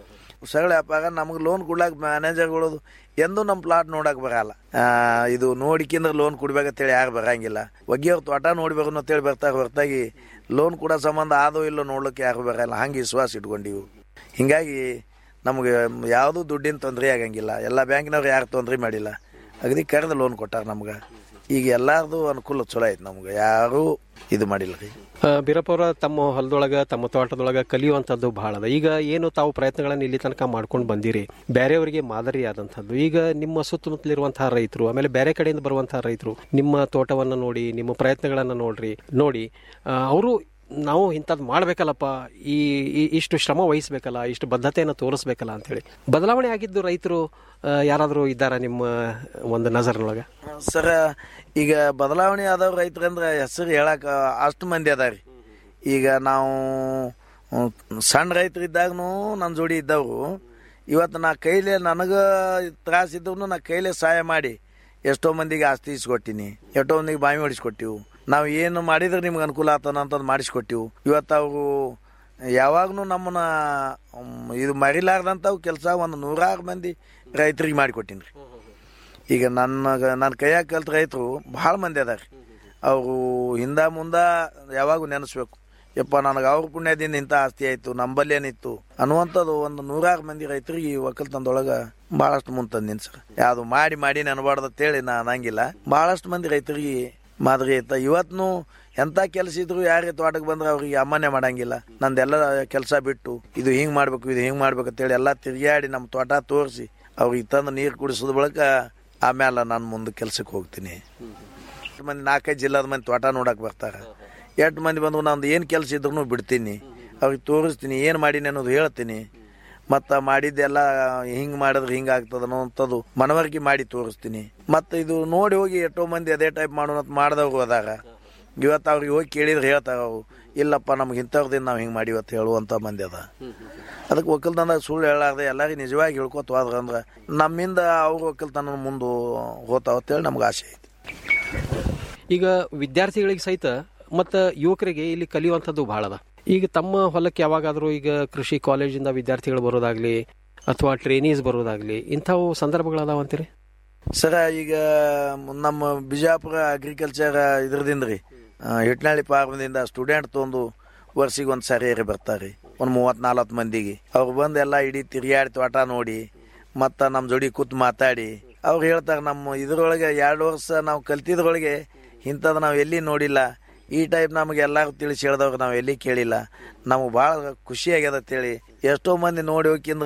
Speaker 1: ಸರಳ ವ್ಯಾಪಾರ ನಮಗೆ ಲೋನ್ ಕೊಡ್ಲಾಕ ಮ್ಯಾನೇಜರ್ಗಳು ಎಂದೂ ನಮ್ಮ ಪ್ಲಾಟ್ ನೋಡಕ್ ಬರಲ್ಲ ಆ, ಇದು ನೋಡಿಕಿಂದ್ರೆ ಲೋನ್ ಕೊಡ್ಬೇಕಂತೇಳಿ ಯಾರು ಬರಂಗಿಲ್ಲ ಒಗ್ಗಿಯವ್ರ ತೋಟ ನೋಡ್ಬೇಕು ಅಂತೇಳಿ ಬರ್ತಾರೆ ಹೊರತಾಗಿ ಲೋನ್ ಕೊಡೋ ಸಂಬಂಧ ಆದೋ ಇಲ್ಲೋ ನೋಡ್ಲಿಕ್ಕೆ ಯಾರು ಬರಲ್ಲ ಹಂಗೆ ವಿಶ್ವಾಸ ಇಟ್ಕೊಂಡಿವು ಹಿಂಗಾಗಿ ನಮಗೆ ಯಾವುದೂ ದುಡ್ಡಿನ ತೊಂದರೆ ಆಗಂಗಿಲ್ಲ ಎಲ್ಲ ಬ್ಯಾಂಕಿನವ್ರು ಯಾರು ತೊಂದರೆ ಮಾಡಿಲ್ಲ ಅಗದಿ ಕರೆದು ಲೋನ್ ಕೊಟ್ಟಾರ ನಮ್ಗೆ ಈಗ ಎಲ್ಲಾರ್ದು ಅನುಕೂಲ ಚಲೋ ಐತೆ ನಮ್ಗೆ ಯಾರೂ ಇದು ಮಾಡಿಲ್ಲ ರೀ
Speaker 23: ಆ, ಬೀರಪ್ಪ ಅವರ ತಮ್ಮ ಹೊಲದೊಳಗ ತಮ್ಮ ತೋಟದೊಳಗ ಕಲಿಯುವಂಥದ್ದು ಬಹಳ ಅದ ಈಗ ಏನು ತಾವು ಪ್ರಯತ್ನಗಳನ್ನು ಇಲ್ಲಿ ತನಕ ಮಾಡ್ಕೊಂಡು ಬಂದಿರಿ ಬೇರೆಯವರಿಗೆ ಮಾದರಿ ಆದಂಥದ್ದು ಈಗ ನಿಮ್ಮ ಸುತ್ತಮುತ್ತಲಿರುವಂತಹ ರೈತರು ಆಮೇಲೆ ಬೇರೆ ಕಡೆಯಿಂದ ಬರುವಂತಹ ರೈತರು ನಿಮ್ಮ ತೋಟವನ್ನು ನೋಡಿ ನಿಮ್ಮ ಪ್ರಯತ್ನಗಳನ್ನು ನೋಡ್ರಿ ನೋಡಿ ಅವರು ನಾವು ಇಂಥದ್ದು ಮಾಡ್ಬೇಕಲ್ಲಪ್ಪ ಈ ಈ- ಇಷ್ಟು ಶ್ರಮ ವಹಿಸ್ಬೇಕಲ್ಲ ಇಷ್ಟು ಬದ್ಧತೆಯನ್ನು ತೋರಿಸ್ಬೇಕಲ್ಲ ಅಂತೇಳಿ ಬದಲಾವಣೆ ಆಗಿದ್ದು ರೈತರು ಯಾರಾದರೂ ಇದ್ದಾರಾ ನಿಮ್ಮ ಒಂದು ನಜರ್ನೊಳಗೆ
Speaker 1: ಸರ ಈಗ ಬದಲಾವಣೆ ಆದವ್ರು ರೈತರಂದ್ರೆ ಹೆಸರು ಹೇಳಕ್ ಅಷ್ಟು ಮಂದಿ ಅದಾರಿ ಈಗ ನಾವು ಹ್ಮ್, ಸಣ್ಣ ರೈತರಿದ್ದಾಗೂ ನನ್ನ ಜೋಡಿ ಇದ್ದವರು ಇವತ್ತು ನಾ ಕೈಲೇ ನನಗೆ ತ್ರಾಸ ಇದ್ರು ನಾ ಕೈಲೇ ಸಹಾಯ ಮಾಡಿ ಎಷ್ಟೋ ಮಂದಿಗೆ ಆಸ್ತಿ ಇಸ್ಕೊಟ್ಟಿನಿ ಎಷ್ಟೋ ಮಂದಿಗೆ ಬಾವಿ ಹೊಡಿಸ್ಕೊಟ್ಟಿವು ನಾವು ಏನು ಮಾಡಿದ್ರೆ ನಿಮ್ಗೆ ಅನುಕೂಲ ಆತನ ಅಂತಂದು ಮಾಡಿಸ್ಕೊಟ್ಟಿವು ಇವತ್ತು ಅವರು ಯಾವಾಗೂ ನಮ್ಮನ್ನ ಹ್ಮ್, ಇದು ಮರಿಲಾರ್ದಂಥವು ಕೆಲಸ ಒಂದು ನೂರಾರು ಮಂದಿ ರೈತರಿಗೆ ಮಾಡಿಕೊಟ್ಟಿನಿ ರೀ ಈಗ ನನ್ನ ನನ್ನ ಕೈಯಾಗ ಕಲ್ತ ರೈತರು ಭಾಳ ಮಂದಿ ಅದಾರ ಅವರು ಹಿಂದ ಮುಂದ ಯಾವಾಗೂ ನೆನೆಸ್ಬೇಕು ಯಪ್ಪ ನನಗೆ ಅವ್ರ ಪುಣ್ಯದಿಂದ ಇಂಥ ಆಸ್ತಿ ಆಯ್ತು ನಂಬಲ್ಲಿ ಏನಿತ್ತು ಅನ್ನುವಂಥದ್ದು ಒಂದು ನೂರಾರು ಮಂದಿ ರೈತರಿಗೆ ಈ ಒಕ್ಕಲ್ತನದೊಳಗೆ ಭಾಳಷ್ಟು ಮುಂದೆ ತಂದಿನಿ ಸರ್ ಯಾವುದು ಮಾಡಿ ಮಾಡಿ ನೆನಬಾರ್ದು ಅಂತೇಳಿ ನಾ ಅನ್ನಂಗಿಲ್ಲ ಭಾಳಷ್ಟು ಮಂದಿ ರೈತರಿಗೆ ಮಾದರಿ ಐತ ಇವತ್ನು ಎಂಥ ಕೆಲಸ ಇದ್ರು ಯಾರೇ ತೋಟಕ್ಕೆ ಬಂದ್ರೆ ಅವ್ರಿಗೆ ಅಮ್ಮನೆ ಮಾಡಂಗಿಲ್ಲ ನಂದೆಲ್ಲ ಕೆಲಸ ಬಿಟ್ಟು ಇದು ಹಿಂಗೆ ಮಾಡ್ಬೇಕು ಇದು ಹಿಂಗೆ ಮಾಡ್ಬೇಕು ಅಂತೇಳಿ ಎಲ್ಲ ತಿರುಗಾಡಿ ನಮ್ಮ ತೋಟ ತೋರಿಸಿ ಅವ್ರಿಗೆ ತಂದು ನೀರು ಕುಡಿಸೋದ್ ಬಳಿಕ ಆಮೇಲೆ ನಾನು ಮುಂದೆ ಕೆಲ್ಸಕ್ಕೆ ಹೋಗ್ತೀನಿ ಎಷ್ಟು ಮಂದಿ ನಾಲ್ಕೈದು ಜಿಲ್ಲಾದ ಮಂದಿ ತೋಟ ನೋಡಕ್ ಬರ್ತಾರೆ ಎಷ್ಟು ಮಂದಿ ಬಂದು ನಂದು ಏನು ಕೆಲಸ ಇದ್ರು ಬಿಡ್ತೀನಿ ಅವ್ರಿಗೆ ತೋರಿಸ್ತೀನಿ ಏನು ಮಾಡೀನಿ ಅನ್ನೋದು ಹೇಳ್ತೀನಿ ಮತ್ತು ಮಾಡಿದ್ದೆಲ್ಲ ಹಿಂಗೆ ಮಾಡಿದ್ರೆ ಹಿಂಗೆ ಆಗ್ತದೆ ಅನ್ನೋಂಥದ್ದು ಮನವರಿಕೆ ಮಾಡಿ ತೋರಿಸ್ತೀನಿ ಮತ್ತು ಇದು ನೋಡಿ ಹೋಗಿ ಎಷ್ಟೋ ಮಂದಿ ಅದೇ ಟೈಪ್ ಮಾಡೋಣ ಅಂತ ಮಾಡಿದವ್ರು ಅದಾಗ ಇವತ್ತು ಅವ್ರಿಗೆ ಹೋಗಿ ಕೇಳಿದ್ರೆ ಹೇಳ್ತಾರೆ ಅವು ಇಲ್ಲಪ್ಪ ನಮ್ಗೆ ಇಂಥವ್ರದಿಂದ ನಾವು ಹಿಂಗೆ ಮಾಡಿವಿ ಅಂತ ಹೇಳುವಂಥ ಮಂದಿ ಅದ ಅದಕ್ಕೆ ಒಕ್ಕಲ್ತನದಾಗ ಸುಳ್ಳು ಹೇಳಾರ್ದೆ ಎಲ್ಲರಿಗೆ ನಿಜವಾಗಿ ಹೇಳ್ಕೊತ ಹೋದ್ರ ಅಂದ್ರೆ ನಮ್ಮಿಂದ ಅವ್ರ ಒಕ್ಕಲ್ತನ ಮುಂದೆ ಹೋತಾವ ಅಂತೇಳಿ ನಮ್ಗೆ ಆಸೆ ಐತಿ
Speaker 23: ಈಗ ವಿದ್ಯಾರ್ಥಿಗಳಿಗೆ ಸಹಿತ ಮತ್ತು ಯುವಕರಿಗೆ ಇಲ್ಲಿ ಕಲಿಯುವಂಥದ್ದು ಬಹಳ ಅದ ಈಗ ತಮ್ಮ ಹೊಲಕ್ಕೆ ಯಾವಾಗಾದರೂ ಈಗ ಕೃಷಿ ಕಾಲೇಜಿಂದ ವಿದ್ಯಾರ್ಥಿಗಳು ಬರೋದಾಗ್ಲಿ ಅಥವಾ ಟ್ರೈನೀಸ್ ಬರೋದಾಗ್ಲಿ ಇಂಥವು ಸಂದರ್ಭಗಳದಾವ ಅಂತೀರಿ
Speaker 1: ಸರ ಈಗ ನಮ್ಮ ಬಿಜಾಪುರ ಅಗ್ರಿಕಲ್ಚರ್ ಇದ್ರದಿಂದ ರೀ ಹಿಟ್ನಾಳಿ ಫಾರ್ಮದಿಂದ ಸ್ಟೂಡೆಂಟ್ ತೊಂದು ವರ್ಷಿಗೆ ಒಂದು ಸಾರಿ ಬರ್ತಾರೆ ಒಂದು ಮೂವತ್ತು ನಲ್ವತ್ತು ಮಂದಿಗೆ ಅವ್ರು ಬಂದು ಎಲ್ಲ ಇಡೀ ತಿರುಗಾಡಿ ತೋಟ ನೋಡಿ ಮತ್ತು ನಮ್ಮ ಜೋಡಿ ಕೂತ್ ಮಾತಾಡಿ ಅವ್ರು ಹೇಳ್ತಾರೆ ನಮ್ಮ ಇದ್ರೊಳಗೆ ಎರಡು ವರ್ಷ ನಾವು ಕಲ್ತಿದ್ರೊಳಗೆ ಇಂಥದ್ದು ನಾವು ಎಲ್ಲಿ ನೋಡಿಲ್ಲ ಈ ಟೈಪ್ ನಮಗೆ ಎಲ್ಲರೂ ತಿಳಿಸಿ ಹೇಳ್ದವ್ರು ನಾವು ಎಲ್ಲಿ ಕೇಳಿಲ್ಲ ನಮಗೆ ಭಾಳ ಖುಷಿ ಆಗ್ಯದ ಅಂತೇಳಿ ಎಷ್ಟೋ ಮಂದಿ ನೋಡಿ ಹೋಗಿಂದ್ರ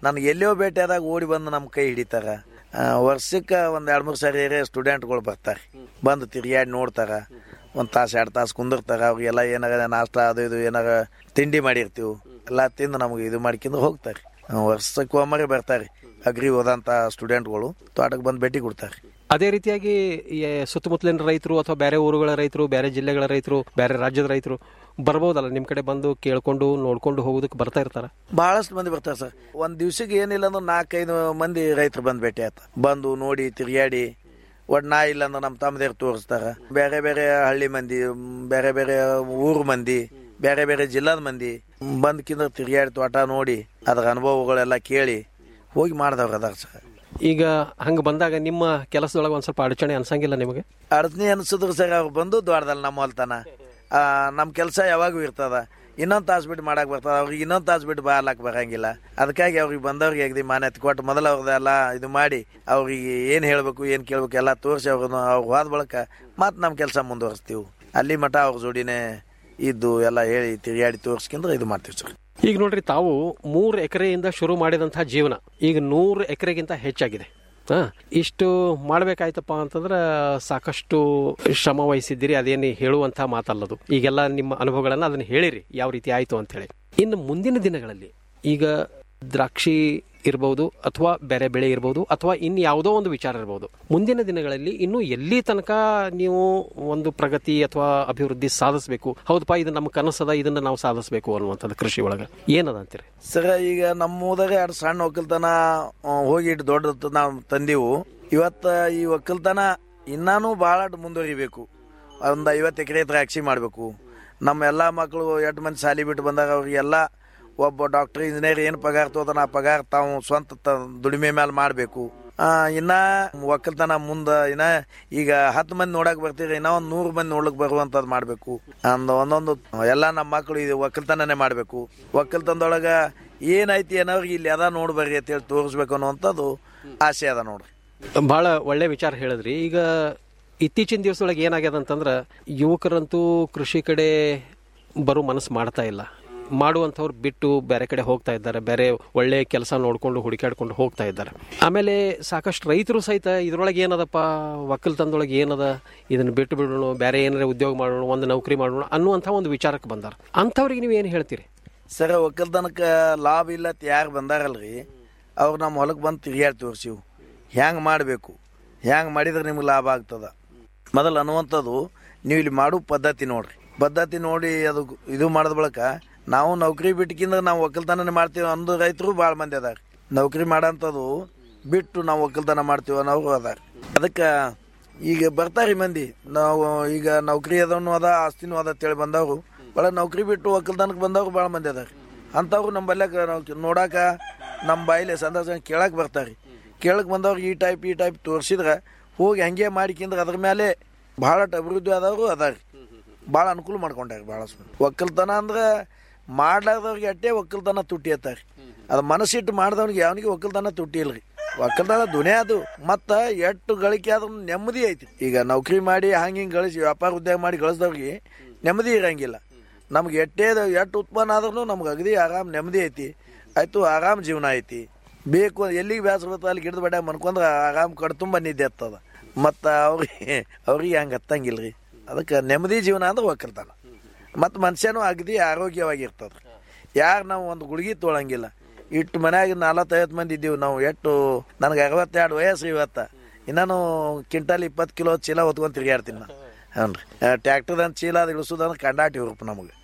Speaker 1: ನನಗೆ ಎಲ್ಲೋ ಭೇಟಿಯಾದಾಗ ಓಡಿ ಬಂದು ನಮ್ಮ ಕೈ ಹಿಡಿತಾರ ವರ್ಷಕ್ಕೆ ಒಂದು ಎರಡು ಮೂರು ಸಾರಿ ಸ್ಟೂಡೆಂಟ್ಗಳು ಬರ್ತಾರೆ ಬಂದು ತಿರುಗಾಡಿ ನೋಡ್ತಾರ ಒಂದು ತಾಸು ಎರಡು ತಾಸು ಕುಂದಿರ್ತಾರ ಅವ್ರಿಗೆಲ್ಲ ಏನಾರ ನಾಷ್ಟ ಅದು ಇದು ಏನಾರ ತಿಂಡಿ ಮಾಡಿರ್ತೀವಿ ಎಲ್ಲ ತಿಂದು ನಮಗೆ ಇದು ಮಾಡ್ಕೊಂಡು ಹೋಗ್ತಾರೆ ವರ್ಷಕ್ಕೆ ಒಮ್ಮರೆ ಬರ್ತಾರೆ ಅಗ್ರಿ ಓದಂಥ ಸ್ಟೂಡೆಂಟ್ಗಳು ತೋಟಕ್ಕೆ ಬಂದು ಭೇಟಿ ಕೊಡ್ತಾರೆ
Speaker 23: ಅದೇ ರೀತಿಯಾಗಿ ಈ ಸುತ್ತಮುತ್ತಲಿನ ರೈತರು ಅಥವಾ ಬೇರೆ ಊರುಗಳ ರೈತರು ಬೇರೆ ಜಿಲ್ಲೆಗಳ ರೈತರು ಬೇರೆ ರಾಜ್ಯದ ರೈತರು ಬರ್ಬೋದಲ್ಲ ನಿಮ್ಮ ಕಡೆ ಬಂದು ಕೇಳ್ಕೊಂಡು ನೋಡ್ಕೊಂಡು ಹೋಗೋದಕ್ಕೆ ಬರ್ತಾ ಇರ್ತಾರ
Speaker 1: ಬಹಳಷ್ಟು ಮಂದಿ ಬರ್ತಾರೆ ಸರ್ ಒಂದು ದಿವ್ಸಕ್ಕೆ ಏನಿಲ್ಲ ಅಂದ್ರೆ ನಾಲ್ಕೈದು ಮಂದಿ ರೈತರು ಬಂದು ಭೇಟಿ ಆಯ್ತು ಬಂದು ನೋಡಿ ತಿರುಗಾಡಿ ಒಟ್ಟು ನಾ ಇಲ್ಲ ಅಂದ್ರೆ ನಮ್ಮ ತಮ್ಮದೇರು ತೋರಿಸ್ತಾರ ಬೇರೆ ಬೇರೆ ಹಳ್ಳಿ ಮಂದಿ ಮ್, ಬೇರೆ ಬೇರೆ ಊರು ಮಂದಿ ಬೇರೆ ಬೇರೆ ಜಿಲ್ಲಾದ ಮಂದಿ ಬಂದು ಕಿಂದ ತಿರುಗಾಡಿ ತೋಟ ನೋಡಿ ಅದರ ಅನುಭವಗಳೆಲ್ಲ ಕೇಳಿ ಹೋಗಿ ಮಾಡಿದವ್ರು ಅದಾರ ಸರ್
Speaker 23: ಈಗ ಹಂಗೆ ಬಂದಾಗ ನಿಮ್ಮ ಕೆಲಸದೊಳಗೆ ಒಂದು ಸ್ವಲ್ಪ ಅಡಚಣೆ ಅನ್ಸಂಗಿಲ್ಲ ನಿಮಗೆ
Speaker 1: ಅಡಚಣೆ ಅನ್ಸಿದ್ರು ಸರ್ ಅವ್ರು ಬಂದು ದ್ವಾರದಲ್ಲಿ ನಮ್ಮ ಹೊಲ್ತನ ನಮ್ಮ ಕೆಲಸ ಯಾವಾಗೂ ಇರ್ತದ ಇನ್ನೊಂದು ತಾಸು ಬಿಟ್ಟು ಮಾಡಕ್ ಬರ್ತದ ಅವ್ರಿಗೆ ಇನ್ನೊಂದು ತಾಸು ಬಿಟ್ಟು ಬಾರ್ಲಾಕ್ ಬರಂಗಿಲ್ಲ ಅದಕ್ಕಾಗಿ ಅವ್ರಿಗೆ ಬಂದವ್ರಿಗೆ ಅಗದಿ ಮಾನ್ಯತೆ ಕೊಟ್ಟು ಮೊದಲು ಅವ್ರದ್ದೆಲ್ಲ ಇದು ಮಾಡಿ ಅವ್ರಿಗೆ ಏನು ಹೇಳಬೇಕು ಏನು ಕೇಳ್ಬೇಕು ಎಲ್ಲ ತೋರಿಸಿ ಅವ್ರನ್ನ ಅವ್ರು ಹೋದ ಬಳಿಕ ಮತ್ತೆ ನಮ್ಮ ಕೆಲಸ ಮುಂದುವರಿಸ್ತೀವಿ ಅಲ್ಲಿ ಮಠ ಅವ್ರ ಜೋಡಿನೇ ಇದ್ದು ಎಲ್ಲ ಹೇಳಿ ತಿರುಗಾಡಿ ತೋರಿಸ್ಕೊಂಡ್ರೆ ಇದು ಮಾಡ್ತೀವಿ ಸರ್
Speaker 23: ಈಗ ನೋಡ್ರಿ ತಾವು ಮೂರು ಎಕರೆಯಿಂದ ಶುರು ಮಾಡಿದಂತಹ ಜೀವನ ಈಗ ನೂರು ಎಕರೆಗಿಂತ ಹೆಚ್ಚಾಗಿದೆ ಹಾ ಇಷ್ಟು ಮಾಡ್ಬೇಕಾಯ್ತಪ್ಪ ಅಂತಂದ್ರೆ ಸಾಕಷ್ಟು ಶ್ರಮ ವಹಿಸಿದ್ದೀರಿ ಅದೇನು ಹೇಳುವಂತ ಮಾತಲ್ಲದು ಈಗೆಲ್ಲ ನಿಮ್ಮ ಅನುಭವಗಳನ್ನ ಅದನ್ನ ಹೇಳಿರಿ ಯಾವ ರೀತಿ ಆಯ್ತು ಅಂತ ಹೇಳಿ ಇನ್ನು ಮುಂದಿನ ದಿನಗಳಲ್ಲಿ ಈಗ ದ್ರಾಕ್ಷಿ ಇರಬಹುದು ಅಥವಾ ಬೇರೆ ಬೆಳೆ ಇರಬಹುದು ಅಥವಾ ಇನ್ ಯಾವುದೋ ಒಂದು ವಿಚಾರ ಇರಬಹುದು ಮುಂದಿನ ದಿನಗಳಲ್ಲಿ ಇನ್ನು ಎಲ್ಲಿ ತನಕ ನೀವು ಒಂದು ಪ್ರಗತಿ ಅಥವಾ ಅಭಿವೃದ್ಧಿ ಸಾಧಿಸಬೇಕು ಹೌದಪ್ಪ ಇದು ನಮ್ಮ ಕನಸದ ಇದನ್ನ ನಾವು ಸಾಧಿಸಬೇಕು ಅನ್ನುವಂಥದ್ದು ಕೃಷಿ ಒಳಗೆ ಏನದ ಅಂತೀರಿ
Speaker 1: ಸರ್ ಈಗ ನಮ್ಮ ಊದಾಗ ಎರಡು ಸಣ್ಣ ಒಕ್ಕಲ್ತನ ಆ, ಹೋಗಿ ಇಟ್ಟು ದೊಡ್ಡ ನಾವು ತಂದೀವು ಇವತ್ತ ಈ ಒಕ್ಕಲ್ತನ ಇನ್ನಾನು ಬಹಳ ಮುಂದುವರಿಬೇಕು ಒಂದು ಐವತ್ತು ಎಕರೆ ದ್ರಾಕ್ಷಿ ಮಾಡಬೇಕು ನಮ್ಮ ಎಲ್ಲ ಮಕ್ಕಳು ಎಂಟು ಮಂದಿ ಶಾಲಿ ಬಿಟ್ಟು ಬಂದಾಗ ಅವ್ರಿಗೆಲ್ಲ ಒಬ್ಬ ಡಾಕ್ಟರ್ ಇಂಜಿನಿಯರ್ ಏನು ಪಗಾರ ತೋತಾನ ಆ ಪಗಾರ ತಾವು ಸ್ವಂತ ತ- ದುಡಿಮೆ ಮೇಲೆ ಮಾಡಬೇಕು ಇನ್ನ ಒಕ್ಕಲ್ತನ ಮುಂದೆ ಇನ್ನ ಈಗ ಹತ್ತು ಮಂದಿ ನೋಡಕ್ ಬರ್ತೀರಿ ಇನ್ನ ಒಂದು ನೂರು ಮಂದಿ ನೋಡ್ಲಿಕ್ ಬರುವಂತದ್ ಮಾಡಬೇಕು ಅಂದ್ ಒಂದೊಂದು ಎಲ್ಲ ನಮ್ಮ ಮಕ್ಕಳು ಇದು ಒಕ್ಕಲ್ತನನೇ ಮಾಡಬೇಕು ಒಕ್ಕಲ್ತನದೊಳಗ ಏನೈತಿ ಅನ್ನೋರಿಗೆ ಇಲ್ಲಿ ಅದ ನೋಡಿ ಬರ್ರಿ ಅಂತೇಳಿ ತೋರಿಸ್ಬೇಕು ಅನ್ನುವಂಥದ್ದು ಆಸೆ ಅದ ನೋಡ್ರಿ
Speaker 23: ಬಹಳ ಒಳ್ಳೆ ವಿಚಾರ ಹೇಳಿದ್ರಿ ಈಗ ಇತ್ತೀಚಿನ ದಿವಸದೊಳಗೆ ಏನಾಗ್ಯದ ಅಂತಂದ್ರೆ ಯುವಕರಂತೂ ಕೃಷಿ ಕಡೆ ಬರೋ ಮನಸ್ಸು ಮಾಡ್ತಾ ಇಲ್ಲ ಮಾಡುವಂಥವ್ರು ಬಿಟ್ಟು ಬೇರೆ ಕಡೆ ಹೋಗ್ತಾ ಇದ್ದಾರೆ ಬೇರೆ ಒಳ್ಳೆ ಕೆಲಸ ನೋಡ್ಕೊಂಡು ಹುಡುಕಾಡ್ಕೊಂಡು ಹೋಗ್ತಾ ಇದ್ದಾರೆ ಆಮೇಲೆ ಸಾಕಷ್ಟು ರೈತರು ಸಹಿತ ಇದ್ರೊಳಗೆ ಏನದಪ್ಪ ಒಕ್ಕಲ್ತನದೊಳಗೆ ಏನದ ಇದನ್ನ ಬಿಟ್ಟು ಬಿಡೋಣ ಬೇರೆ ಏನಾರ ಉದ್ಯೋಗ ಮಾಡೋಣ ಒಂದು ನೌಕರಿ ಮಾಡೋಣ ಅನ್ನುವಂಥ ಒಂದು ವಿಚಾರಕ್ಕೆ ಬಂದಾರ ಅಂಥವ್ರಿಗೆ ನೀವು ಏನು ಹೇಳ್ತೀರಿ
Speaker 1: ಸರ ಒಕ್ಕಲ್ತನಕ್ಕೆ ಲಾಭ ಇಲ್ಲತ್ ಯಾರು ಬಂದಾರಲ್ರಿ ಅವ್ರು ನಮ್ಮ ಹೊಲಕ್ಕೆ ಬಂದು ತಿರುಗಾಡಿ ತೋರಿಸಿವು ಹ್ಯಾಂಗೆ ಮಾಡಬೇಕು ಹ್ಯಾಂಗೆ ಮಾಡಿದ್ರೆ ನಿಮ್ಗೆ ಲಾಭ ಆಗ್ತದ ಮೊದಲು ಅನ್ನುವಂಥದ್ದು ನೀವು ಇಲ್ಲಿ ಮಾಡೋ ಪದ್ಧತಿ ನೋಡ್ರಿ ಪದ್ಧತಿ ನೋಡಿ ಅದು ಇದು ಮಾಡಿದ ಬಳಿಕ ನಾವು ನೌಕರಿ ಬಿಟ್ಕಿಂದ ನಾವು ಒಕ್ಕಲ್ತನನೇ ಮಾಡ್ತೀವಿ ಅಂದು ರೈತರು ಭಾಳ ಮಂದಿ ಅದಾರ ನೌಕರಿ ಮಾಡೋಂಥದ್ದು ಬಿಟ್ಟು ನಾವು ಒಕ್ಕಲ್ತನ ಮಾಡ್ತೀವಿ ಅನ್ನೋರು ಅದಾರ ಅದಕ್ಕೆ ಈಗ ಬರ್ತಾರಿ ಮಂದಿ ನಾವು ಈಗ ನೌಕರಿ ಅದನ್ನು ಅದ ಆಸ್ತಿನೂ ಅದ ಅಂತೇಳಿ ಬಂದವರು ಭಾಳ ನೌಕರಿ ಬಿಟ್ಟು ಒಕ್ಕಲ್ತನಕ್ಕೆ ಬಂದವರು ಭಾಳ ಮಂದಿ ಅದಾರ ಅಂಥವ್ರು ನಮ್ಮ ಬಲ್ಯಾಕ ನಾವು ನೋಡಾಕ ನಮ್ಮ ಬಾಯಿಲೆ ಸಂದರ್ಶನ ಕೇಳಕ್ಕೆ ಬರ್ತಾರೆ ಕೇಳಕ್ಕೆ ಬಂದವ್ರಿಗೆ ಈ ಟೈಪ್ ಈ ಟೈಪ್ ತೋರಿಸಿದ್ರೆ ಹೋಗಿ ಹಂಗೆ ಮಾಡಿಕಿಂದ್ರೆ ಅದ್ರ ಮೇಲೆ ಭಾಳ ಅಭಿವೃದ್ಧಿ ಆದವರು ಅದಾರ ಭಾಳ ಅನುಕೂಲ ಮಾಡ್ಕೊಂಡಾರ ಭಾಳ ಒಕ್ಕಲ್ತನ ಅಂದ್ರೆ ಮಾಡ್ಲಾರ್ದವ್ರಿಗೆ ಅಟ್ಟೆ ಒಕ್ಕಲ್ತನ ತುಟ್ಟಿ ಅತ್ತಾರ ಅದು ಮನಸ್ಸಿಟ್ಟು ಮಾಡ್ದವ್ನಿಗೆ ಯಾವನಿಗೆ ಒಕ್ಕಲ್ತನ ತುಟ್ಟಿ ಇಲ್ರಿ ಒಕ್ಕಲ್ತನ ದುನಿಯಾ ಅದು ಮತ್ತು ಎಷ್ಟು ಗಳಿಕೆ ಆದ್ರೂ ನೆಮ್ಮದಿ ಐತಿ ಈಗ ನೌಕರಿ ಮಾಡಿ ಹಂಗೆ ಹಿಂಗೆ ಗಳಿಸಿ ವ್ಯಾಪಾರ ಉದ್ಯೋಗ ಮಾಡಿ ಗಳಿಸಿದವ್ರಿಗೆ ನೆಮ್ಮದಿ ಇರಂಗಿಲ್ಲ ನಮ್ಗೆ ಎಟ್ಟೇ ಎಷ್ಟು ಉತ್ಪನ್ನ ಆದ್ರೂ ನಮ್ಗೆ ಅಗದಿ ಆರಾಮ್ ನೆಮ್ಮದಿ ಐತಿ ಆಯ್ತು ಆರಾಮ್ ಜೀವನ ಐತಿ ಬೇಕು ಎಲ್ಲಿಗೆ ಬೇಸರ ಬರ್ತದೆ ಅಲ್ಲಿ ಗಿಡದ ಬಡ್ಯಾಗ ಮನ್ಕೊಂಡ್ರೆ ಆರಾಮ್ ಕಡ್ ತುಂಬ ನಿದ್ದೆ ಹತ್ತದ ಮತ್ತು ಅವ್ರಿಗೆ ಅವ್ರಿಗೆ ಹಂಗೆ ಹತ್ತಂಗಿಲ್ರಿ ಅದಕ್ಕೆ ನೆಮ್ಮದಿ ಜೀವನ ಅಂದ್ರೆ ಒಕ್ಕಲ್ತನ ಮತ್ತು ಮನುಷ್ಯನೂ ಅಗದಿ ಆರೋಗ್ಯವಾಗಿರ್ತದೆ ಯಾರು ನಾವು ಒಂದು ಗುಳಿಗೆ ತೊಗೊಳಂಗಿಲ್ಲ ಇಟ್ಟು ಮನ್ಯಾಗ ನಲವತ್ತೈವತ್ತು ಮಂದಿ ಇದ್ದೀವಿ ನಾವು ಎಷ್ಟು ನನಗೆ ಅರವತ್ತೆರಡು ವಯಸ್ಸು ಇವತ್ತು ಇನ್ನೂ ಕ್ವಿಂಟಲ್ ಇಪ್ಪತ್ತು ಕಿಲೋ ಚೀಲ ಹೊತ್ಕೊಂಡು ತಿರುಗಾಡ್ತೀನಿ ನಾನು ಹ್ಞೂ ರೀ ಟ್ಯಾಕ್ಟರ್ದಂತ ಚೀಲ ಅದು ಇಳಿಸೋದಂದ್ರೆ ಕಂಡಾಟಿ ಹುರುಪು ನಮಗೆ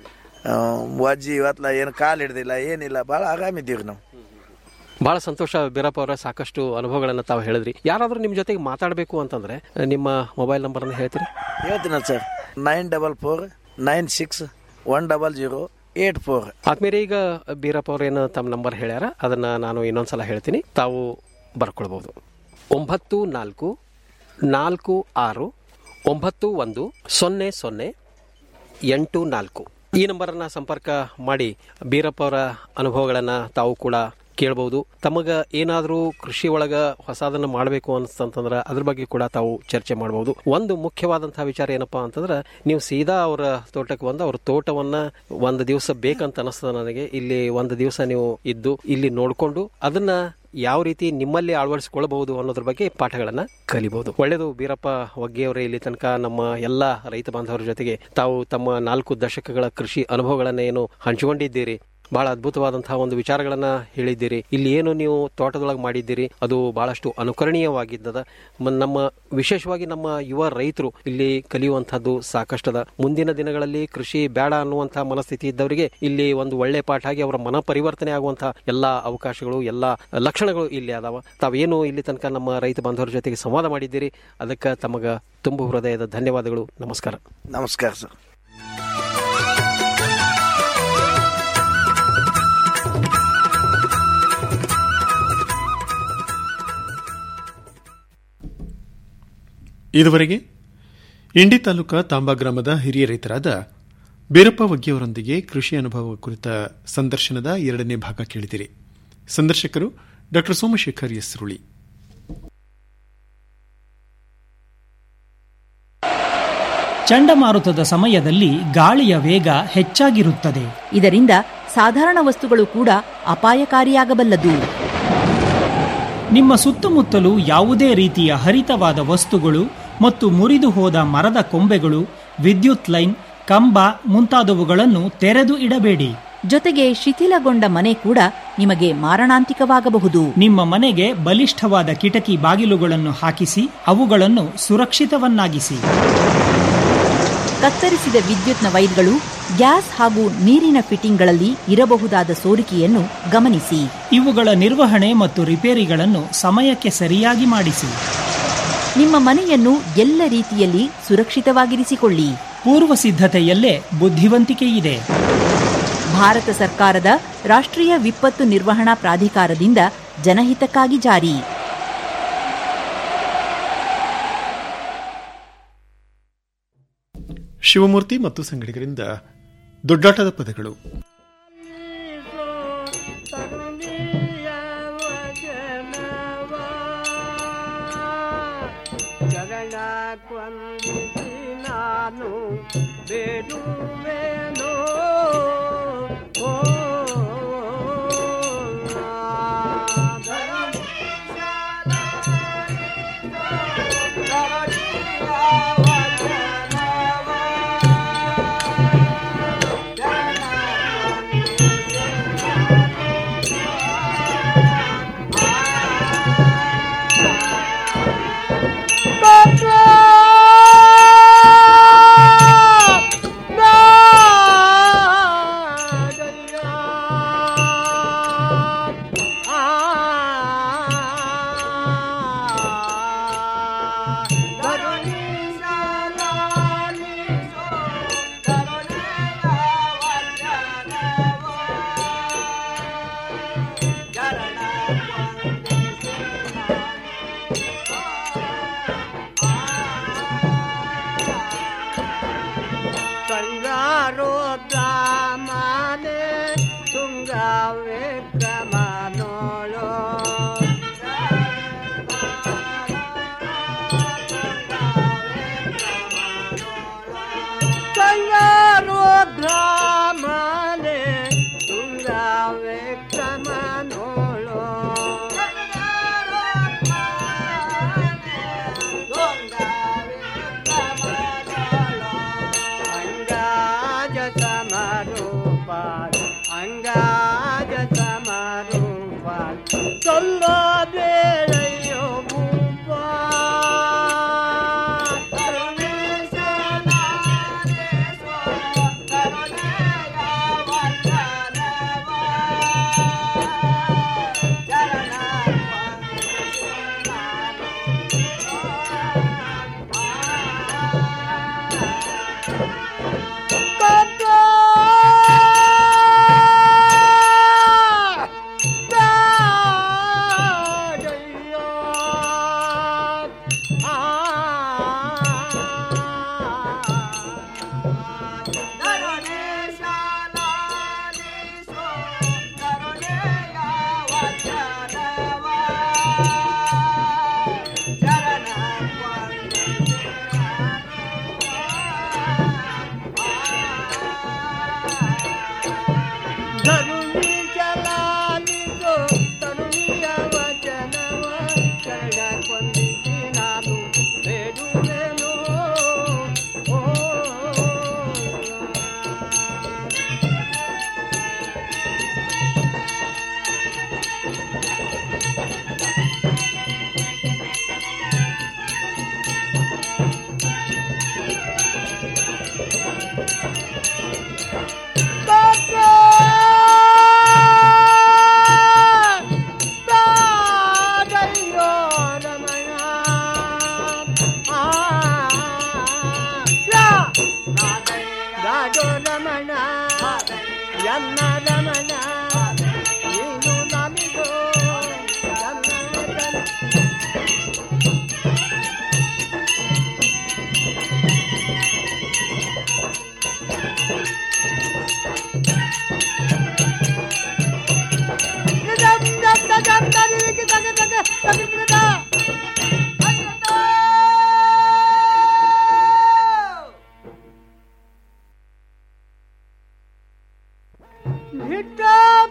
Speaker 1: ವಜ್ಜಿ ಇವತ್ತಲ್ಲ ಏನು ಕಾಲು ಹಿಡ್ದಿಲ್ಲ ಏನಿಲ್ಲ ಭಾಳ ಆರಾಮಿದ್ದೀವಿ ನಾವು
Speaker 23: ಬಹಳ ಸಂತೋಷ ಬೀರಪ್ಪ ಅವರ ಸಾಕಷ್ಟು ಅನುಭವಗಳನ್ನು ತಾವು ಹೇಳಿದ್ರಿ ಯಾರಾದರೂ ನಿಮ್ಮ ಜೊತೆಗೆ ಮಾತಾಡಬೇಕು ಅಂತಂದ್ರೆ ನಿಮ್ಮ ಮೊಬೈಲ್ ನಂಬರನ್ನು ಹೇಳ್ತೀರಿ
Speaker 1: ಹೇಳ್ತೀನಲ್ಲ sir nine double four nine six one double zero eight four
Speaker 23: ಆದ್ಮೇಲೆ ಈಗ ಬೀರಪ್ಪ ಅವ್ರು ಏನು ತಮ್ಮ ನಂಬರ್ ಹೇಳ್ಯಾರ ಅದನ್ನ ನಾನು ಇನ್ನೊಂದ್ಸಲ ಹೇಳ್ತೀನಿ ತಾವು ಬರ್ಕೊಳ್ಬಹುದು ಒಂಬತ್ತು ನಾಲ್ಕು ನಾಲ್ಕು ಆರು ಒಂಬತ್ತು ಒಂದು ಸೊನ್ನೆ ಸೊನ್ನೆ ಎಂಟು ನಾಲ್ಕು ಈ ನಂಬರನ್ನ ಸಂಪರ್ಕ ಮಾಡಿ ಬೀರಪ್ಪ ಅವರ ಅನುಭವಗಳನ್ನು ತಾವು ಕೂಡ ಕೇಳಬಹುದು ತಮಗ ಏನಾದರೂ ಕೃಷಿ ಒಳಗ ಹೊಸದನ್ನ ಮಾಡಬೇಕು ಅನ್ಸ್ತಂತಂದ್ರ ಅದ್ರ ಬಗ್ಗೆ ಕೂಡ ತಾವು ಚರ್ಚೆ ಮಾಡಬಹುದು ಒಂದು ಮುಖ್ಯವಾದಂತಹ ವಿಚಾರ ಏನಪ್ಪಾ ಅಂತಂದ್ರ ನೀವು ಸೀದಾ ಅವರ ತೋಟಕ್ಕೆ ಬಂದು ಅವ್ರ ತೋಟವನ್ನ ಒಂದು ದಿವಸ ಬೇಕಂತ ಅನಿಸ್ತದ ನನಗೆ ಇಲ್ಲಿ ಒಂದು ದಿವಸ ನೀವು ಇದ್ದು ಇಲ್ಲಿ ನೋಡ್ಕೊಂಡು ಅದನ್ನ ಯಾವ ರೀತಿ ನಿಮ್ಮಲ್ಲಿ ಅಳವಡಿಸಿಕೊಳ್ಳಬಹುದು ಅನ್ನೋದ್ರ ಬಗ್ಗೆ ಪಾಠಗಳನ್ನ ಕಲಿಬಹುದು ಒಳ್ಳೆಯದು ಬೀರಪ್ಪ ಒಗ್ಗೆಯವರೇ ಇಲ್ಲಿ ತನಕ ನಮ್ಮ ಎಲ್ಲ ರೈತ ಬಾಂಧವರ ಜೊತೆಗೆ ತಾವು ತಮ್ಮ ನಾಲ್ಕು ದಶಕಗಳ ಕೃಷಿ ಅನುಭವಗಳನ್ನ ಏನು ಹಂಚಿಕೊಂಡಿದ್ದೀರಿ ಬಹಳ ಅದ್ಭುತವಾದಂತಹ ಒಂದು ವಿಚಾರಗಳನ್ನ ಹೇಳಿದ್ದೀರಿ ಇಲ್ಲಿ ಏನು ನೀವು ತೋಟದೊಳಗೆ ಮಾಡಿದ್ದೀರಿ ಅದು ಬಹಳಷ್ಟು ಅನುಕರಣೀಯವಾಗಿದ್ದದ ಮ- ನಮ್ಮ ವಿಶೇಷವಾಗಿ ನಮ್ಮ ಯುವ ರೈತರು ಇಲ್ಲಿ ಕಲಿಯುವಂತಹದ್ದು ಸಾಕಷ್ಟದ ಮುಂದಿನ ದಿನಗಳಲ್ಲಿ ಕೃಷಿ ಬೇಡ ಅನ್ನುವಂತಹ ಮನಸ್ಥಿತಿ ಇದ್ದವರಿಗೆ ಇಲ್ಲಿ ಒಂದು ಒಳ್ಳೆ ಪಾಠ ಆಗಿ ಅವರ ಮನ ಪರಿವರ್ತನೆ ಆಗುವಂತಹ ಎಲ್ಲಾ ಅವಕಾಶಗಳು ಎಲ್ಲಾ ಲಕ್ಷಣಗಳು ಇಲ್ಲಿ ಅದಾವ ತಾವೇನು ಇಲ್ಲಿ ತನಕ ನಮ್ಮ ರೈತ ಬಾಂಧವರ ಜೊತೆಗೆ ಸಂವಾದ ಮಾಡಿದ್ದೀರಿ ಅದಕ್ಕೆ ತಮಗ ತುಂಬು ಹೃದಯದ ಧನ್ಯವಾದಗಳು ನಮಸ್ಕಾರ
Speaker 1: ನಮಸ್ಕಾರ ಸರ್
Speaker 21: ಇದುವರೆಗೆ ಇಂಡಿ ತಾಲೂಕಾ ತಾಂಬಾ ಗ್ರಾಮದ ಹಿರಿಯ ರೈತರಾದ ಬೀರಪ್ಪ ವಗ್ಗಿಯವರೊಂದಿಗೆ ಕೃಷಿ ಅನುಭವ ಕುರಿತ ಸಂದರ್ಶನದ ಎರಡನೇ ಭಾಗ ಕೇಳಿದಿರಿ ಸಂದರ್ಶಕರು ಡಾ ಸೋಮಶೇಖರ್ ಎಸ್ ಸುರುಳಿ
Speaker 18: ಚಂಡಮಾರುತದ ಸಮಯದಲ್ಲಿ ಗಾಳಿಯ ವೇಗ ಹೆಚ್ಚಾಗಿರುತ್ತದೆ
Speaker 11: ಇದರಿಂದ ಸಾಧಾರಣ ವಸ್ತುಗಳು ಕೂಡ ಅಪಾಯಕಾರಿಯಾಗಬಲ್ಲದು
Speaker 18: ನಿಮ್ಮ ಸುತ್ತಮುತ್ತಲು ಯಾವುದೇ ರೀತಿಯ ಹರಿತವಾದ ವಸ್ತುಗಳು ಮತ್ತು ಮುರಿದು ಹೋದ ಮರದ ಕೊಂಬೆಗಳು ವಿದ್ಯುತ್ ಲೈನ್ ಕಂಬ ಮುಂತಾದವುಗಳನ್ನು ತೆರೆದು ಇಡಬೇಡಿ
Speaker 11: ಜೊತೆಗೆ ಶಿಥಿಲಗೊಂಡ ಮನೆ ಕೂಡ ನಿಮಗೆ ಮಾರಣಾಂತಿಕವಾಗಬಹುದು
Speaker 18: ನಿಮ್ಮ ಮನೆಗೆ ಬಲಿಷ್ಠವಾದ ಕಿಟಕಿ ಬಾಗಿಲುಗಳನ್ನು ಹಾಕಿಸಿ ಅವುಗಳನ್ನು ಸುರಕ್ಷಿತವನ್ನಾಗಿಸಿ
Speaker 11: ಕತ್ತರಿಸಿದ ವಿದ್ಯುತ್ನ ವೈರ್ಗಳು ಗ್ಯಾಸ್ ಹಾಗೂ ನೀರಿನ ಫಿಟ್ಟಿಂಗ್ಗಳಲ್ಲಿ ಇರಬಹುದಾದ ಸೋರಿಕೆಯನ್ನು ಗಮನಿಸಿ
Speaker 18: ಇವುಗಳ ನಿರ್ವಹಣೆ ಮತ್ತು ರಿಪೇರಿಗಳನ್ನು ಸಮಯಕ್ಕೆ ಸರಿಯಾಗಿ ಮಾಡಿಸಿ
Speaker 11: ನಿಮ್ಮ ಮನೆಯನ್ನು ಎಲ್ಲ ರೀತಿಯಲ್ಲಿ ಸುರಕ್ಷಿತವಾಗಿರಿಸಿಕೊಳ್ಳಿ
Speaker 18: ಪೂರ್ವ ಸಿದ್ಧತೆಯಲ್ಲೇ ಬುದ್ಧಿವಂತಿಕೆ ಇದೆ
Speaker 11: ಭಾರತ ಸರ್ಕಾರದ ರಾಷ್ಟ್ರೀಯ ವಿಪತ್ತು ನಿರ್ವಹಣಾ ಪ್ರಾಧಿಕಾರದಿಂದ ಜನಹಿತಕ್ಕಾಗಿ ಜಾರಿ
Speaker 21: ಶಿವಮೂರ್ತಿ ಮತ್ತು ಸಂಗಡಿಗರಿಂದ ದೊಡ್ಡಾಟದ ಪದಗಳು
Speaker 3: ಜಗಣಕ್ವಂದಿಸಿ ನಾನು ಬೇಡುವೆನೋ ಓ
Speaker 8: Bye.
Speaker 3: ರಾಜೋ ರಮಣ ಎನ್ನ ರಮಣ ನೀನು ನಮಿಗೋ ಹಿಟ್ಟ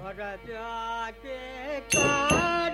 Speaker 3: ಹೊರತ್ಯಾಕೆ ಕಾಣೆ